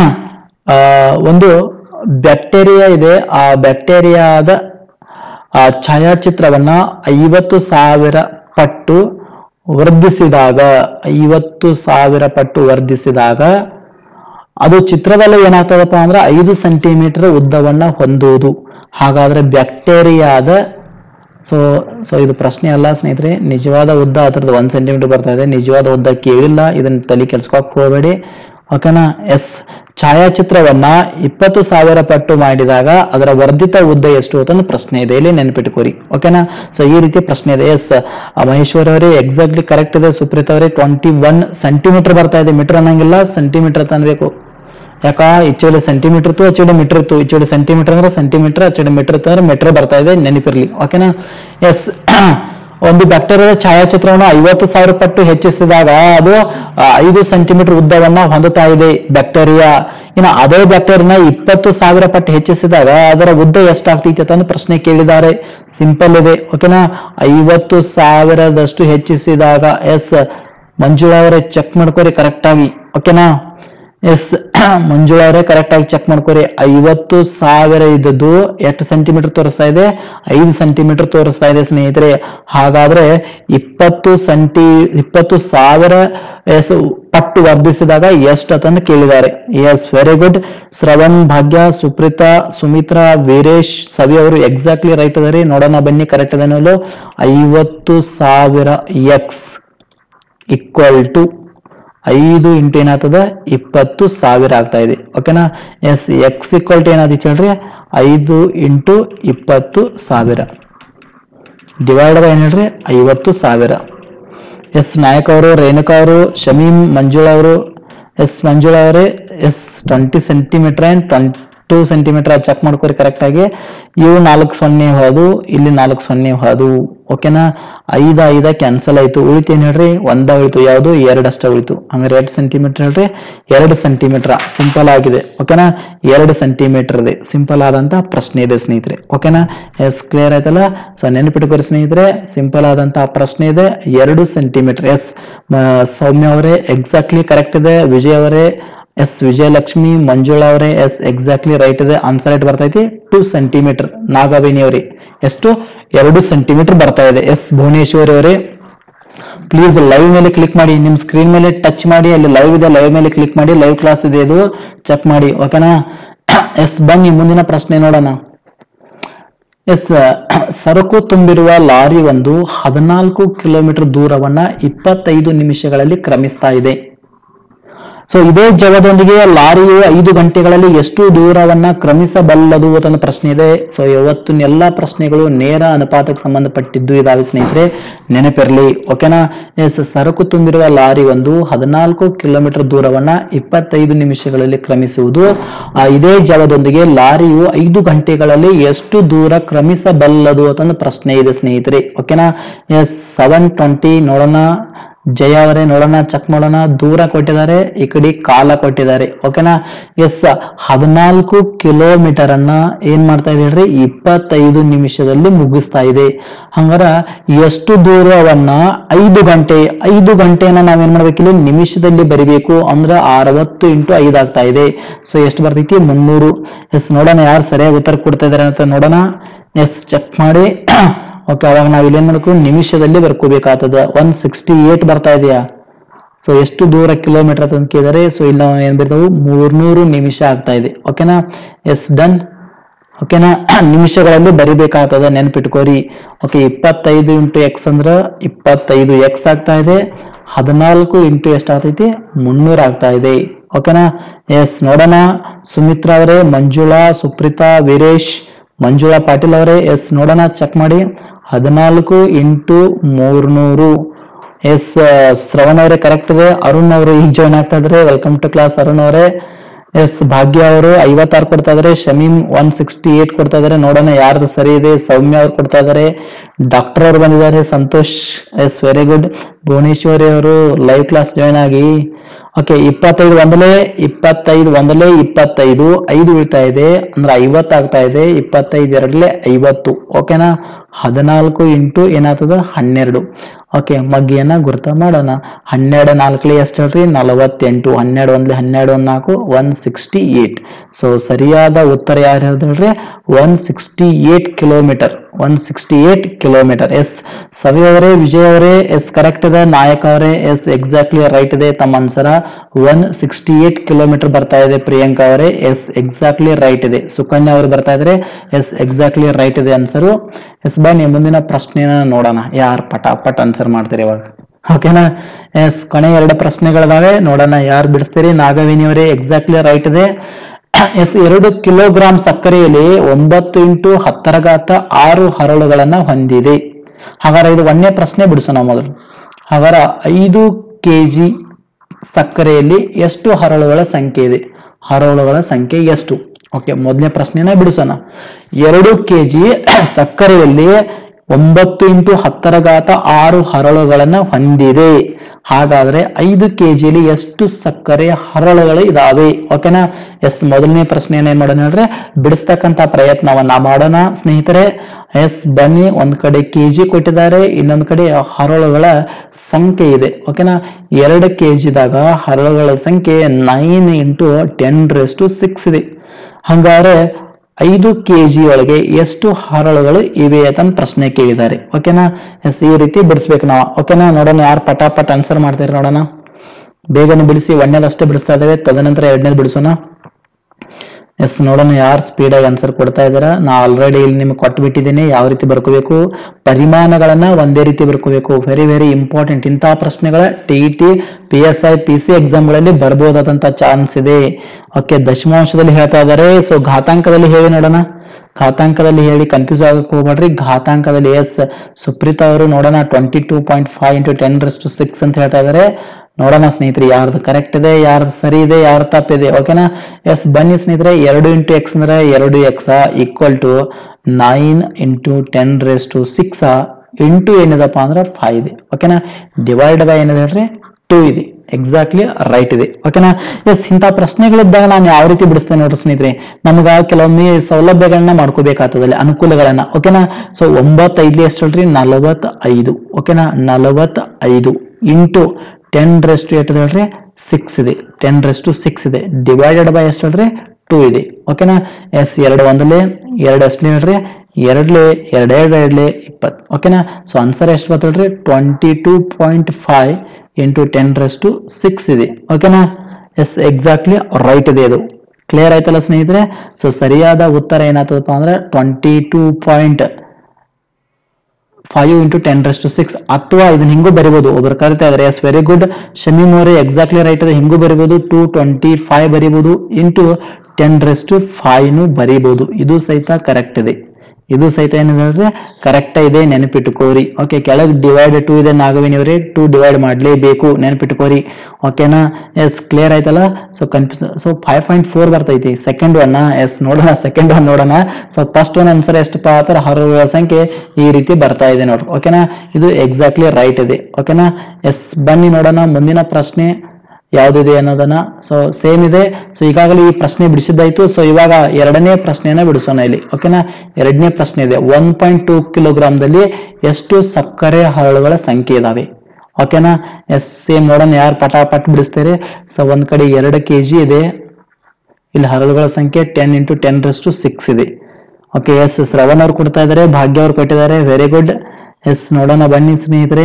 ಒಂದು ಬ್ಯಾಕ್ಟೀರಿಯಾ ಇದೆ ಆ ಬ್ಯಾಕ್ಟೀರಿಯಾದ ಆ ಛಾಯಾಚಿತ್ರವನ್ನ ಐವತ್ತು ಸಾವಿರ ಪಟ್ಟು ವರ್ಧಿಸಿದಾಗ ಐವತ್ತು ಸಾವಿರ ಪಟ್ಟು ವರ್ಧಿಸಿದಾಗ ಅದು ಚಿತ್ರದಲ್ಲಿ ಏನಾಗ್ತದಪ್ಪ ಅಂದ್ರೆ ಐದು ಸೆಂಟಿಮೀಟರ್ ಉದ್ದವನ್ನ ಹೊಂದುವುದು ಹಾಗಾದ್ರೆ ಬ್ಯಾಕ್ಟೀರಿಯಾದ ಸೊ ಸೊ ಇದು ಪ್ರಶ್ನೆ ಅಲ್ಲ ಸ್ನೇಹಿತರೆ ನಿಜವಾದ ಉದ್ದ ಅದರದ್ದು ಒಂದ್ ಸೆಂಟಿಮೀಟರ್ ಬರ್ತಾ ಇದೆ ನಿಜವಾದ ಉದ್ದ ಕೇಳಿಲ್ಲ ಇದನ್ನ ತಲೆ ಕೆಲ್ಸ್ಕೊಕ್ ಹೋಗಬೇಡಿ ಓಕೆನಾ ಎಸ್ ಛಾಯಾಚಿತ್ರವನ್ನ ಇಪ್ಪತ್ತು ಸಾವಿರ ಪಟ್ಟು ಮಾಡಿದಾಗ ಅದರ ವರ್ಧಿತ ಉದ್ದ ಎಷ್ಟು ಅಂತ ಒಂದು ಪ್ರಶ್ನೆ ಇದೆ ಇಲ್ಲಿ ನೆನಪಿಟ್ಕೋರಿ ಓಕೆನಾ ಸೊ ಈ ರೀತಿ ಪ್ರಶ್ನೆ ಇದೆ ಎಸ್ ಮಹೇಶ್ವರಿ ಅವರೇ ಎಕ್ಸಾಕ್ಟ್ಲಿ ಕರೆಕ್ಟ್ ಇದೆ ಸುಪ್ರೀತ್ ಅವರೇ ಟ್ವೆಂಟಿ ಒನ್ ಸೆಂಟಿಮೀಟರ್ ಬರ್ತಾ ಇದೆ ಮೀಟರ್ ಅನ್ನಂಗಿಲ್ಲ ಸೆಂಟಿಮೀಟರ್ ಅಂತ ಅನ್ಬೇಕು ಯಾಕ ಇಚ್ಚುಡಿ ಸೆಂಟಿಮೀಟರ್ ಇತ್ತು ಅಚ್ಚುಡಿ ಮೀಟರ್ ಇತ್ತು ಇಚ್ಚುಡಿ ಸೆಂಟಿಮೀಟರ್ ಅಂದ್ರೆ ಸೆಂಟಿಮೀಟರ್ ಅಚ್ಚುಡಿ ಮೀಟರ್ ಇತ್ತು ಅಂದ್ರೆ ಮೀಟರ್ ಬರ್ತಾ ಇದೆ ನೆನಪಿರ್ಲಿ ಓಕೆನಾ ಎಸ್ ಒಂದು ಬ್ಯಾಕ್ಟೀರಿಯಾದ ಛಾಯಾಚಿತ್ರವನ್ನು ಐವತ್ತು ಸಾವಿರ ಪಟ್ಟು ಹೆಚ್ಚಿಸಿದಾಗ ಅದು ಆ, ಐದು ಸೆಂಟಿಮೀಟರ್ ಉದ್ದವನ್ನ ಹೊಂದುತ್ತಾ ಇದೆ ಬ್ಯಾಕ್ಟೀರಿಯಾ ಇನ್ನು ಅದೇ ಬ್ಯಾಕ್ಟೀರಿಯಾನ ಇಪ್ಪತ್ತು ಸಾವಿರ ಪಟ್ಟು ಹೆಚ್ಚಿಸಿದಾಗ ಅದರ ಉದ್ದ ಎಷ್ಟಾಗ್ತೈತೆ ಅಂತ ಒಂದು ಪ್ರಶ್ನೆ ಕೇಳಿದ್ದಾರೆ ಸಿಂಪಲ್ ಇದೆ ಓಕೆನಾ ಐವತ್ತು ಸಾವಿರದಷ್ಟು ಹೆಚ್ಚಿಸಿದಾಗ ಎಸ್ ಮಂಜುಳಾ ಅವರೇ ಚೆಕ್ ಮಾಡ್ಕೋರಿ ಕರೆಕ್ಟ್ ಆಗಿ ಓಕೆನಾ ಎಸ್ ಮಂಜುಳಾ ಅವರೇ ಕರೆಕ್ಟ್ ಆಗಿ ಚೆಕ್ ಮಾಡ್ಕೋರಿ ಐವತ್ತು ಸಾವಿರ ಇದ್ದದ್ದು ಎಷ್ಟು ಸೆಂಟಿಮೀಟರ್ ತೋರಿಸ್ತಾ ಇದೆ ಐದು ಸೆಂಟಿಮೀಟರ್ ತೋರಿಸ್ತಾ ಇದೆ ಸ್ನೇಹಿತರೆ ಹಾಗಾದ್ರೆ ಇಪ್ಪತ್ತು ಸೆಂಟಿ ಇಪ್ಪತ್ತು ಸಾವಿರ ಎಸ್ ಪಟ್ಟು ವರ್ಧಿಸಿದಾಗ ಎಷ್ಟು ಅಂತಂದು ಕೇಳಿದ್ದಾರೆ ಎಸ್ ವೆರಿ ಗುಡ್ ಶ್ರವಣ್ ಭಾಗ್ಯ ಸುಪ್ರೀತಾ ಸುಮಿತ್ರಾ ವೀರೇಶ್ ಸವಿ ಅವರು ಎಕ್ಸಾಕ್ಟ್ಲಿ ರೈಟ್ ಅದಾರೆ ನೋಡೋಣ ಬನ್ನಿ ಕರೆಕ್ಟ್ ಅದೇನೋ ಐವತ್ತು ಸಾವಿರ ಎಕ್ಸ್ ಈಕ್ವಲ್ ಟು ಐದು ಇಂಟು ಏನಾಗ್ತದ ಇಪ್ಪತ್ತು ಸಾವಿರ ಆಗ್ತಾ ಇದೆ ಓಕೆನಾ ಎಸ್ ಎಕ್ಸ್ ಈಕ್ವಲ್ ಟು ಏನಾದಿತ್ತು ಹೇಳ್ರಿ ಐದು ಇಂಟು ಇಪ್ಪತ್ತು ಸಾವಿರ ಡಿವೈಡ್ ಬೈ ಏನ್ ಹೇಳ್ರಿ ಐವತ್ತು ಸಾವಿರ ಎಸ್ ನಾಯಕ್ ಅವರು ರೇಣುಕಾ ಅವರು ಶಮೀಮ್ ಮಂಜುಳಾ ಅವರು ಎಸ್ ಮಂಜುಳಾ ಅವರೇ yes twenty centimetre and twenty two centimetre check ಮಾಡ್ಕೊರಿ ಕರೆಕ್ಟ್ ಆಗಿ ಇವು ನಾಲ್ಕು ಸೊನ್ನೆ ಹೋದು ಇಲ್ಲಿ ನಾಲ್ಕು ಸೊನ್ನೆ ಹೋದು ಓಕೆನಾ ಐದ ಐದ ಕ್ಯಾನ್ಸಲ್ ಆಯ್ತು ಉಳಿತು ಏನ್ ಹೇಳ್ರಿ ಒಂದ ಉಳಿತು ಯಾವುದು ಎರಡಷ್ಟ ಉಳಿತು ಹಂಗಾರೆ ಎರಡು ಸೆಂಟಿಮೀಟರ್ ಹೇಳ್ರಿ ಎರಡು ಸೆಂಟಿಮೀಟರ್ ಸಿಂಪಲ್ ಆಗಿದೆ ಓಕೆನಾ ಎರಡು ಸೆಂಟಿಮೀಟರ್ ಇದೆ ಸಿಂಪಲ್ ಆದಂತ ಪ್ರಶ್ನೆ ಇದೆ ಸ್ನೇಹಿತರೆ ಓಕೆನಾ ಎಸ್ ಕ್ಲಿಯರ್ ಆಯ್ತಲ್ಲ ಸೊ ನೆನಪಿಟ್ಕೋರಿ ಸ್ನೇಹಿತರೆ ಸಿಂಪಲ್ ಆದಂತ ಪ್ರಶ್ನೆ ಇದೆ ಎರಡು ಸೆಂಟಿಮೀಟರ್ ಎಸ್ ಸೌಮ್ಯ ಅವರೇ ಎಕ್ಸಾಕ್ಟ್ಲಿ ಕರೆಕ್ಟ್ ಇದೆ ವಿಜಯ್ ಅವರೇ ಎಸ್ ವಿಜಯಲಕ್ಷ್ಮಿ ಮಂಜುಳಾ ಅವರೇ ಎಸ್ ಎಕ್ಸಾಕ್ಟ್ಲಿ ರೈಟ್ ಇದೆ ಆನ್ಸರ್ ರೈಟ್ ಬರ್ತೈತಿ ಟೂ ಸೆಂಟಿಮೀಟರ್ ನಾಗವೇಣಿ ಅವರೇ ಎಷ್ಟು ಎರಡು ಸೆಂಟಿಮೀಟರ್ ಬರ್ತಾ ಇದೆ ಎಸ್ ಭುವನೇಶ್ವರಿ ಅವರೇ ಪ್ಲೀಸ್ ಲೈವ್ ಮೇಲೆ ಕ್ಲಿಕ್ ಮಾಡಿ ನಿಮ್ ಸ್ಕ್ರೀನ್ ಮೇಲೆ ಟಚ್ ಮಾಡಿ ಅಲ್ಲಿ ಲೈವ್ ಇದೆ ಲೈವ್ ಮೇಲೆ ಕ್ಲಿಕ್ ಮಾಡಿ ಲೈವ್ ಕ್ಲಾಸ್ ಇದೆ ಇದು ಚೆಕ್ ಮಾಡಿ ಓಕೆನಾ ಎಸ್ ಬನ್ನಿ ಮುಂದಿನ ಪ್ರಶ್ನೆ ನೋಡೋಣ ಎಸ್ ಸರಕು ತುಂಬಿರುವ ಲಾರಿ ಒಂದು ಹದಿನಾಲ್ಕು ಕಿಲೋಮೀಟರ್ ದೂರವನ್ನ ಇಪ್ಪತ್ತೈದು ನಿಮಿಷಗಳಲ್ಲಿ ಕ್ರಮಿಸ್ತಾ ಇದೆ ಸೊ ಇದೇ ಜಗದೊಂದಿಗೆ ಲಾರಿಯು ಐದು ಗಂಟೆಗಳಲ್ಲಿ ಎಷ್ಟು ದೂರವನ್ನ ಕ್ರಮಿಸಬಲ್ಲದು ಅಂತ ಒಂದು ಪ್ರಶ್ನೆ ಇದೆ ಸೊ ಇವತ್ತಿನ ಎಲ್ಲಾ ಪ್ರಶ್ನೆಗಳು ನೇರ ಅನುಪಾತಕ್ಕೆ ಸಂಬಂಧಪಟ್ಟಿದ್ದು ಇದಾವೆ ಸ್ನೇಹಿತರೆ ನೆನಪಿರಲಿ ಓಕೆನಾ ಎಸ್ ಸರಕು ತುಂಬಿರುವ ಲಾರಿ ಒಂದು ಹದಿನಾಲ್ಕು ಕಿಲೋಮೀಟರ್ ದೂರವನ್ನ ಇಪ್ಪತ್ತೈದು ನಿಮಿಷಗಳಲ್ಲಿ ಕ್ರಮಿಸುವುದು ಆ, ಇದೇ ಜಾವದೊಂದಿಗೆ ಲಾರಿಯು ಐದು ಗಂಟೆಗಳಲ್ಲಿ ಎಷ್ಟು ದೂರ ಕ್ರಮಿಸಬಲ್ಲದು ಅಂತ ಒಂದು ಪ್ರಶ್ನೆ ಇದೆ ಸ್ನೇಹಿತರೆ ಓಕೆನಾ ಎಸ್ ಸೆವೆನ್ ಟ್ವೆಂಟಿ ನೋಡೋಣ ಜಯ ಅವರೇ ನೋಡೋಣ ಚೆಕ್ ಮಾಡೋಣ ದೂರ ಕೊಟ್ಟಿದ್ದಾರೆ ಈ ಕಡೆ ಕಾಲ ಕೊಟ್ಟಿದ್ದಾರೆ ಓಕೆನಾ ಎಸ್ ಹದಿನಾಲ್ಕು ಕಿಲೋಮೀಟರ್ ಅನ್ನ ಏನ್ ಮಾಡ್ತಾ ಇದೆ ಹೇಳ್ರಿ ಇಪ್ಪತ್ತೈದು ನಿಮಿಷದಲ್ಲಿ ಮುಗಿಸ್ತಾ ಇದೆ ಹಂಗಾರ ಎಷ್ಟು ದೂರವನ್ನ ಐದು ಗಂಟೆ ಐದು ಗಂಟೆಯನ್ನ ನಾವೇನ್ ಮಾಡ್ಬೇಕಿಲ್ಲ ನಿಮಿಷದಲ್ಲಿ ಬರಿಬೇಕು ಅಂದ್ರೆ ಅರವತ್ತು ಇಂಟು ಐದು ಆಗ್ತಾ ಇದೆ ಸೊ ಎಷ್ಟು ಬರ್ತೈತಿ ಮುನ್ನೂರು ಎಸ್ ನೋಡೋಣ ಯಾರು ಸರಿಯಾಗಿ ಉತ್ತರ ಕೊಡ್ತಾ ಇದಾರೆ ಅಂತ ನೋಡೋಣ ಎಸ್ ಚೆಕ್ ಮಾಡಿ ಓಕೆ ಅವಾಗ ನಾವು ಇಲ್ಲಿ ಏನ್ ಮಾಡ್ಬೇಕು ನಿಮಿಷದಲ್ಲಿ ಬರ್ಕೋಬೇಕಾಗ್ತದ ಒನ್ ಸಿಕ್ಸ್ಟಿ ಏಟ್ ಬರ್ತಾ ಇದೆಯಾ ಸೊ ಎಷ್ಟು ದೂರ ಕಿಲೋಮೀಟರ್ ಅಂತ ಕೇಳಿದರೆ ಸೊ ಇಲ್ಲಿ ನಾವು ಏನ್ ಬರ್ತಾವು ಮೂರ್ನೂರು ನಿಮಿಷ ಆಗ್ತಾ ಇದೆ ಓಕೆನಾ ಎಸ್ ಡನ್ ಓಕೆನಾ ನಿಮಿಷಗಳಲ್ಲಿ ಬರಿಬೇಕಾಗ್ತದ ನೆನ್ಪಿಟ್ಕೋರಿ ಓಕೆ ಇಪ್ಪತ್ತೈದು ಇಂಟು ಎಕ್ಸ್ ಅಂದ್ರ ಇಪ್ಪತ್ತೈದು ಎಕ್ಸ್ ಆಗ್ತಾ ಇದೆ ಹದಿನಾಲ್ಕು ಇಂಟು ಎಷ್ಟು ಆಗ್ತೈತಿ ಮುನ್ನೂರ ಆಗ್ತಾ ಇದೆ ಓಕೆನಾ ಎಸ್ ನೋಡೋಣ ಸುಮಿತ್ರಾ ಅವರೇ ಮಂಜುಳಾ ಸುಪ್ರೀತಾ ವೀರೇಶ್ ಮಂಜುಳಾ ಪಾಟೀಲ್ ಅವರೇ ಎಸ್ ನೋಡೋಣ ಚೆಕ್ ಮಾಡಿ ಹದಿನಾಲ್ಕು ಇಂಟು ಮೂರ್ನೂರು ಎಸ್ ಶ್ರವಣ್ ಅವರೇ ಕರೆಕ್ಟ್ ಇದೆ ಅರುಣ್ ಅವರು ಈಗ ಜಾಯ್ನ್ ಆಗ್ತಾ ಇದ್ರೆ ವೆಲ್ಕಮ್ ಟು ಕ್ಲಾಸ್ ಅರುಣ್ ಅವರೇ ಎಸ್ ಭಾಗ್ಯ ಅವರು ಐವತ್ತಾರು ಕೊಡ್ತಾ ಇದಾರೆ ಶಮೀಮ್ ಒನ್ ಸಿಕ್ಸ್ಟಿ ಏಟ್ ಕೊಡ್ತಾ ಇದಾರೆ ನೋಡೋಣ ಯಾರ್ದು ಸರಿ ಇದೆ ಸೌಮ್ಯ ಅವ್ರು ಕೊಡ್ತಾ ಇದಾರೆ ಡಾಕ್ಟರ್ ಅವರು ಬಂದಿದ್ದಾರೆ Santosh yes very good Bhuvaneshwari ಅವರು ಲೈವ್ ಕ್ಲಾಸ್ ಜಾಯ್ನ್ ಆಗಿ ಓಕೆ ಇಪ್ಪತ್ತೈದು ಒಂದಲೇ ಇಪ್ಪತ್ತೈದು ಒಂದಲೇ ಇಪ್ಪತ್ತೈದು ಐದು ಉಳಿತಾ ಇದೆ ಅಂದ್ರೆ ಐವತ್ತು ಆಗ್ತಾ ಇದೆ ಇಪ್ಪತ್ತೈದು ಎರಡಲೇ ಐವತ್ತು ಓಕೆನಾ ಹದಿನಾಲ್ಕು ಇಂಟು ಏನಾಗ್ತದ ಹನ್ನೆರಡು ಓಕೆ ಮಗ್ಗಿಯನ್ನ ಗುರ್ತ ಮಾಡೋಣ ಹನ್ನೆರಡು ನಾಲ್ಕಲಿ ಎಷ್ಟು ಹೇಳ್ರಿ ನಲವತ್ತೆಂಟು ಹನ್ನೆರಡು ಒಂದ್ಲಿ ಹನ್ನೆರಡು ಒಂದ್ ನಾಲ್ಕು ಒನ್ ಸಿಕ್ಸ್ಟಿ ಏಟ್ ಸೊ ಸರಿಯಾದ ಉತ್ತರ ಯಾರು ಹೇಳಿದ್ರೆ one sixty eight kilometre one sixty eight kilometre yes Savi ಅವರೇ ವಿಜಯ್ ಅವರೇ ಎಸ್ ಕರೆಕ್ಟ್ ಇದೆ ನಾಯಕ್ ಅವರೇ ಎಸ್ ಎಕ್ಸಾಕ್ಟ್ಲಿ ರೈಟ್ ಇದೆ ತಮ್ಮ ಅನ್ಸರ ಒನ್ ಸಿಕ್ಸ್ಟಿ ಏಟ್ ಕಿಲೋಮೀಟರ್ ಬರ್ತಾ ಇದೆ ಪ್ರಿಯಾಂಕಾ ಅವರೇ ಎಸ್ ಎಕ್ಸಾಕ್ಟ್ಲಿ ರೈಟ್ ಇದೆ ಸುಕನ್ಯಾ ಅವರು ಬರ್ತಾ ಇದ್ರೆ ಎಸ್ ಎಕ್ಸಾಕ್ಟ್ಲಿ ರೈಟ್ ಇದೆ ಅನ್ಸರು ಎಸ್ ಬನ್ನಿ ಮುಂದಿನ ಪ್ರಶ್ನೆನ ನೋಡೋಣ ಯಾರು ಪಟಾಪಟ್ ಆನ್ಸರ್ ಮಾಡ್ತೀರಿ ಇವಾಗ ಓಕೆನಾ ಎಸ್ ಕೊನೆ ಎರಡು ಪ್ರಶ್ನೆಗಳಿದಾವೆ ನೋಡೋಣ ಯಾರು ಬಿಡಿಸ್ತೀರಿ ನಾಗವೇಣಿ ಅವರೇ ಎಕ್ಸಾಕ್ಟ್ಲಿ ರೈಟ್ ಇದೆ ಎಸ್ ಎರಡು ಕಿಲೋಗ್ರಾಂ ಸಕ್ಕರೆಯಲ್ಲಿ ಒಂಬತ್ತು ಇಂಟು ಹತ್ತರ ಘಾತ ಆರು ಹರಳುಗಳನ್ನ ಹೊಂದಿದೆ ಹಾಗಾದ್ರೆ ಇದು ಒಂದನೇ ಪ್ರಶ್ನೆ ಬಿಡಿಸೋಣ ಮೊದಲು ಹಾಗಾದ್ರೆ ಐದು ಕೆಜಿ ಸಕ್ಕರೆಯಲ್ಲಿ ಎಷ್ಟು ಹರಳುಗಳ ಸಂಖ್ಯೆ ಇದೆ ಹರಳುಗಳ ಸಂಖ್ಯೆ ಎಷ್ಟು ಓಕೆ ಮೊದಲನೇ ಪ್ರಶ್ನೆನ ಬಿಡಿಸೋಣ ಎರಡು ಕೆಜಿ ಸಕ್ಕರೆಯಲ್ಲಿ ಒಂಬತ್ತು ಇಂಟು ಹತ್ತರ ಘಾತ ಆರು ಹರಳುಗಳನ್ನ ಹೊಂದಿದೆ ಹಾಗಾದ್ರೆ ಐದು ಕೆಜಿಲಿ ಎಷ್ಟು ಸಕ್ಕರೆ ಹರಳುಗಳು ಇದಾವೆ ಓಕೆನಾ ಎಸ್ ಮೊದಲನೇ ಪ್ರಶ್ನೆಯನ್ನ ಏನ್ ಮಾಡೋಣ ಅಂದ್ರೆ ಬಿಡಿಸ್ತಕ್ಕಂತ ಪ್ರಯತ್ನವನ್ನ ಮಾಡೋಣ ಸ್ನೇಹಿತರೆ ಎಸ್ ಬನ್ನಿ ಒಂದ್ ಕಡೆ ಕೆಜಿ ಕೊಟ್ಟಿದ್ದಾರೆ ಇನ್ನೊಂದ್ ಕಡೆ ಹರಳುಗಳ ಸಂಖ್ಯೆ ಇದೆ ಓಕೆನಾ ಎರಡು ಕೆಜಿದಾಗ ಹರಳುಗಳ ಸಂಖ್ಯೆ nine into ten raised to six ಇದೆ ಹಂಗಾದ್ರೆ ಐದು ಕೆಜಿ ಒಳಗೆ ಎಷ್ಟು ಹರಳುಗಳು ಇವೆ ಅಂತ ಪ್ರಶ್ನೆ ಕೇಳಿದ್ದಾರೆ ಓಕೆನಾ ಎಸ್ ಈ ರೀತಿ ಬಿಡಿಸ್ಬೇಕು ನಾವು ಓಕೆನಾ ನೋಡೋಣ ಯಾರು ಪಟಾಪಟ್ ಆನ್ಸರ್ ಮಾಡ್ತಾರೆ ನೋಡೋಣ ಬೇಗನೆ ಬಿಡಿಸಿ ಒಂದೇದು ಅಷ್ಟೇ ಬಿಡಿಸ್ತಾ ಇದ್ದೇವೆ ತದನಂತರ ಎರಡನೇದು ಬಿಡಿಸೋಣ ಎಸ್ ನೋಡೋಣ ಯಾರು ಸ್ಪೀಡಾಗಿ ಆನ್ಸರ್ ಕೊಡ್ತಾ ಇದ್ದೀರಾ ನಾ ಆಲ್ರೆಡಿ ಇಲ್ಲಿ ನಿಮ್ಗೆ ಕೊಟ್ಟು ಬಿಟ್ಟಿದ್ದೀನಿ ಯಾವ ರೀತಿ ಬರ್ಕೋಬೇಕು ಪರಿಮಾಣಗಳನ್ನ ಒಂದೇ ರೀತಿ ಬರ್ಕೋಬೇಕು ವೆರಿ ವೆರಿ ಇಂಪಾರ್ಟೆಂಟ್ ಇಂತಹ ಪ್ರಶ್ನೆಗಳ T T P S I P C ಎಕ್ಸಾಮ್ಗಳಲ್ಲಿ ಬರ್ಬೋದಾದಂತ ಚಾನ್ಸ್ ಇದೆ ಓಕೆ ದಶಮಾಂಶದಲ್ಲಿ ಹೇಳ್ತಾ ಇದ್ದಾರೆ ಸೊ ಘಾತಾಂಕದಲ್ಲಿ ಹೇಳಿ ನೋಡೋಣ ಘಾತಾಂಕದಲ್ಲಿ ಹೇಳಿ ಕನ್ಫ್ಯೂಸ್ ಆಗಕ್ಕೆ ಹೋಗ್ಬೇಡ್ರಿ ಘಾತಾಂಕದಲ್ಲಿ ಎಸ್ ಸುಪ್ರೀತಾ ಅವರು ನೋಡೋಣ twenty two point five into ten ರಷ್ಟು ಸಿಕ್ಸ್ ಅಂತ ಹೇಳ್ತಾ ಇದ್ದಾರೆ ನೋಡೋಣ ಸ್ನೇಹಿತರೆ ಯಾರ್ದು ಕರೆಕ್ಟ್ ಇದೆ ಯಾರ್ದು ಸರಿ ಇದೆ ಯಾರು ತಪ್ಪಿದೆ ಓಕೆನಾ ಎಸ್ ಬನ್ನಿ ಸ್ನೇಹಿತರೆ ಎರಡು ಇಂಟು ಎಕ್ಸ್ ಅಂದ್ರೆ ಎರಡು X equal to nine into ten raised to six into ಏನಿದಪ್ಪ ಅಂದ್ರೆ ಫೈವ್ ಇದೆ ಓಕೆನಾ ಡಿವೈಡ್ ಬೈ ಏನಿದೆ ಹೇಳ್ರಿ ಟೂ ಇದೆ ಎಕ್ಸಾಕ್ಟ್ಲಿ ರೈಟ್ ಇದೆ ಓಕೆನಾ ಎಸ್ ಇಂಥ ಪ್ರಶ್ನೆಗಳಿದ್ದಾಗ ನಾನು ಯಾವ ರೀತಿ ಬಿಡಿಸ್ತೇನೆ ನೋಡ್ರಿ ಸ್ನೇಹಿತರೆ ನಮ್ಗ ಕೆಲವೊಮ್ಮೆ ಸೌಲಭ್ಯಗಳನ್ನ ಮಾಡ್ಕೋಬೇಕಾಗ್ತದಲ್ಲಿ ಅನುಕೂಲಗಳನ್ನ ಓಕೆನಾ ಸೊ ಒಂಬತ್ತೈದ್ಲಿ ಎಷ್ಟು ಹೇಳ್ರಿ ನಲವತ್ ಐದು ಓಕೆನಾ ನಲವತ್ ಐದು ಇಂಟು ಟೆನ್ ರೆಸ್ಟ್ ಎಷ್ಟು ಹೇಳ್ರಿ ಸಿಕ್ಸ್ ಇದೆ ಟೆನ್ ರೆಸ್ಟ್ ಸಿಕ್ಸ್ ಇದೆ ಡಿವೈಡೆಡ್ ಬೈ ಎಷ್ಟು ಹೇಳ್ರಿ ಟೂ ಇದೆ ಓಕೆನಾ ಎಸ್ ಎರಡು ಒಂದಲೇ ಎರಡು ಎಷ್ಟಲೇ ಹೇಳ್ರಿ ಎರಡ್ಲೆ ಎರಡೆರಡು ಎರಡ್ಲೆ ಇಪ್ಪತ್ತು ಓಕೆನಾ ಸೊ ಆನ್ಸರ್ ಎಷ್ಟು ಬರ್ತದೆ ಹೇಳ್ರಿ twenty two point five into ten ರಷ್ಟು ಸಿಕ್ಸ್ ಇದೆ ಓಕೆನಾ ಎಸ್ ಎಕ್ಸಾಕ್ಟ್ಲಿ ರೈಟ್ ಇದೆ ಅದು ಕ್ಲಿಯರ್ ಆಯ್ತಲ್ಲ ಸ್ನೇಹಿತರೆ ಸೊ ಸರಿಯಾದ ಉತ್ತರ ಏನಾಗ್ತದಪ್ಪ ಅಂದ್ರೆ twenty two point five into ten ರಷ್ಟು ಸಿಕ್ಸ್ ಅಥವಾ ಇದನ್ನ ಹಿಂಗೂ ಬರಿಬೋದು ಒಬ್ರು ಕರಿತಾ ಇದಾರೆ ಎಸ್ ವೆರಿ ಗುಡ್ ಶಮೀಮ್ ಅವರೇ ಎಕ್ಸಾಕ್ಟ್ಲಿ ರೈಟ್ ಇದೆ ಹಿಂಗೂ ಬರಿಬೋದು ಟು ಟ್ವೆಂಟಿ ಫೈವ್ ಬರಿಬೋದು ಇಂಟು ಟೆನ್ ರೆಸ್ಟು ಫೈವ್ನು ಬರಿಬೋದು ಇದು ಸಹಿತ ಕರೆಕ್ಟ್ ಇದೆ ಇದು ಸಹಿತ ಏನಿದೆ ಕರೆಕ್ಟ್ ಇದೆ ನೆನಪಿಟ್ಟುಕೋರಿ ಓಕೆ ಕೆಳಗೆ ಡಿವೈಡ್ ಟು ಇದೆ ನಾಗವೇಣಿಯವರೇ ಟು ಡಿವೈಡ್ ಮಾಡಲೇಬೇಕು ನೆನಪಿಟ್ಟುಕೋರಿ ಓಕೆನಾ ಎಸ್ ಕ್ಲಿಯರ್ ಆಯ್ತಲ್ಲ so confuse so five point four ಬರ್ತೈತಿ ಸೆಕೆಂಡ್ ಒನ್ ಎಸ್ ನೋಡೋಣ ಸೆಕೆಂಡ್ ಒನ್ ನೋಡೋಣ ಸೊ ಫಸ್ಟ್ ಒನ್ ಆನ್ಸರ್ ಎಷ್ಟಪ್ಪ ಆತರ ಹರಳುಗಳ ಸಂಖ್ಯೆ ಈ ರೀತಿ ಬರ್ತಾ ಇದೆ ನೋಡ್ರಿ ಓಕೆನಾ ಇದು ಎಕ್ಸಾಕ್ಟ್ಲಿ ರೈಟ್ ಇದೆ ಓಕೆನಾ ಎಸ್ ಬನ್ನಿ ನೋಡೋಣ ಮುಂದಿನ ಪ್ರಶ್ನೆ ಯಾವ್ದಿದೆ ಅನ್ನೋದನ್ನ ಸೊ ಸೇಮ್ ಇದೆ ಸೊ ಈಗಾಗಲೇ ಈ ಪ್ರಶ್ನೆ ಬಿಡಿಸಿದ್ದಾಯ್ತು ಸೊ ಇವಾಗ ಎರಡನೇ ಪ್ರಶ್ನೆಯನ್ನ ಬಿಡಿಸೋಣ ಇಲ್ಲಿ ಓಕೆನಾ ಎರಡನೇ ಪ್ರಶ್ನೆ ಇದೆ ಒನ್ ಪಾಯಿಂಟ್ ಟೂ ಕಿಲೋಗ್ರಾಮ್ದಲ್ಲಿ ಎಷ್ಟು ಸಕ್ಕರೆ ಹರಳುಗಳ ಸಂಖ್ಯೆ ಇದಾವೆ ಓಕೆನಾ ಎಸ್ ಸೇಮ್ ನೋಡೋಣ ಯಾರು ಪಟಾಪಟ್ ಬಿಡಿಸ್ತಾರೆ ಸೊ ಒಂದ್ ಕಡೆ ಎರಡು ಕೆ ಜಿ ಇದೆ ಇಲ್ಲಿ ಹರಳುಗಳ ಸಂಖ್ಯೆ ಟೆನ್ ಇಂಟು ಟೆನ್ ರಷ್ಟು ಸಿಕ್ಸ್ ಇದೆ ಓಕೆ ಎಸ್ ಶ್ರವಣ್ ಅವ್ರು ಕೊಡ್ತಾ ಇದ್ದಾರೆ ಭಾಗ್ಯ ಅವ್ರು ಕೊಟ್ಟಿದ್ದಾರೆ ವೆರಿ ಗುಡ್ ಎಸ್ ನೋಡೋಣ ಬನ್ನಿ ಸ್ನೇಹಿತರೆ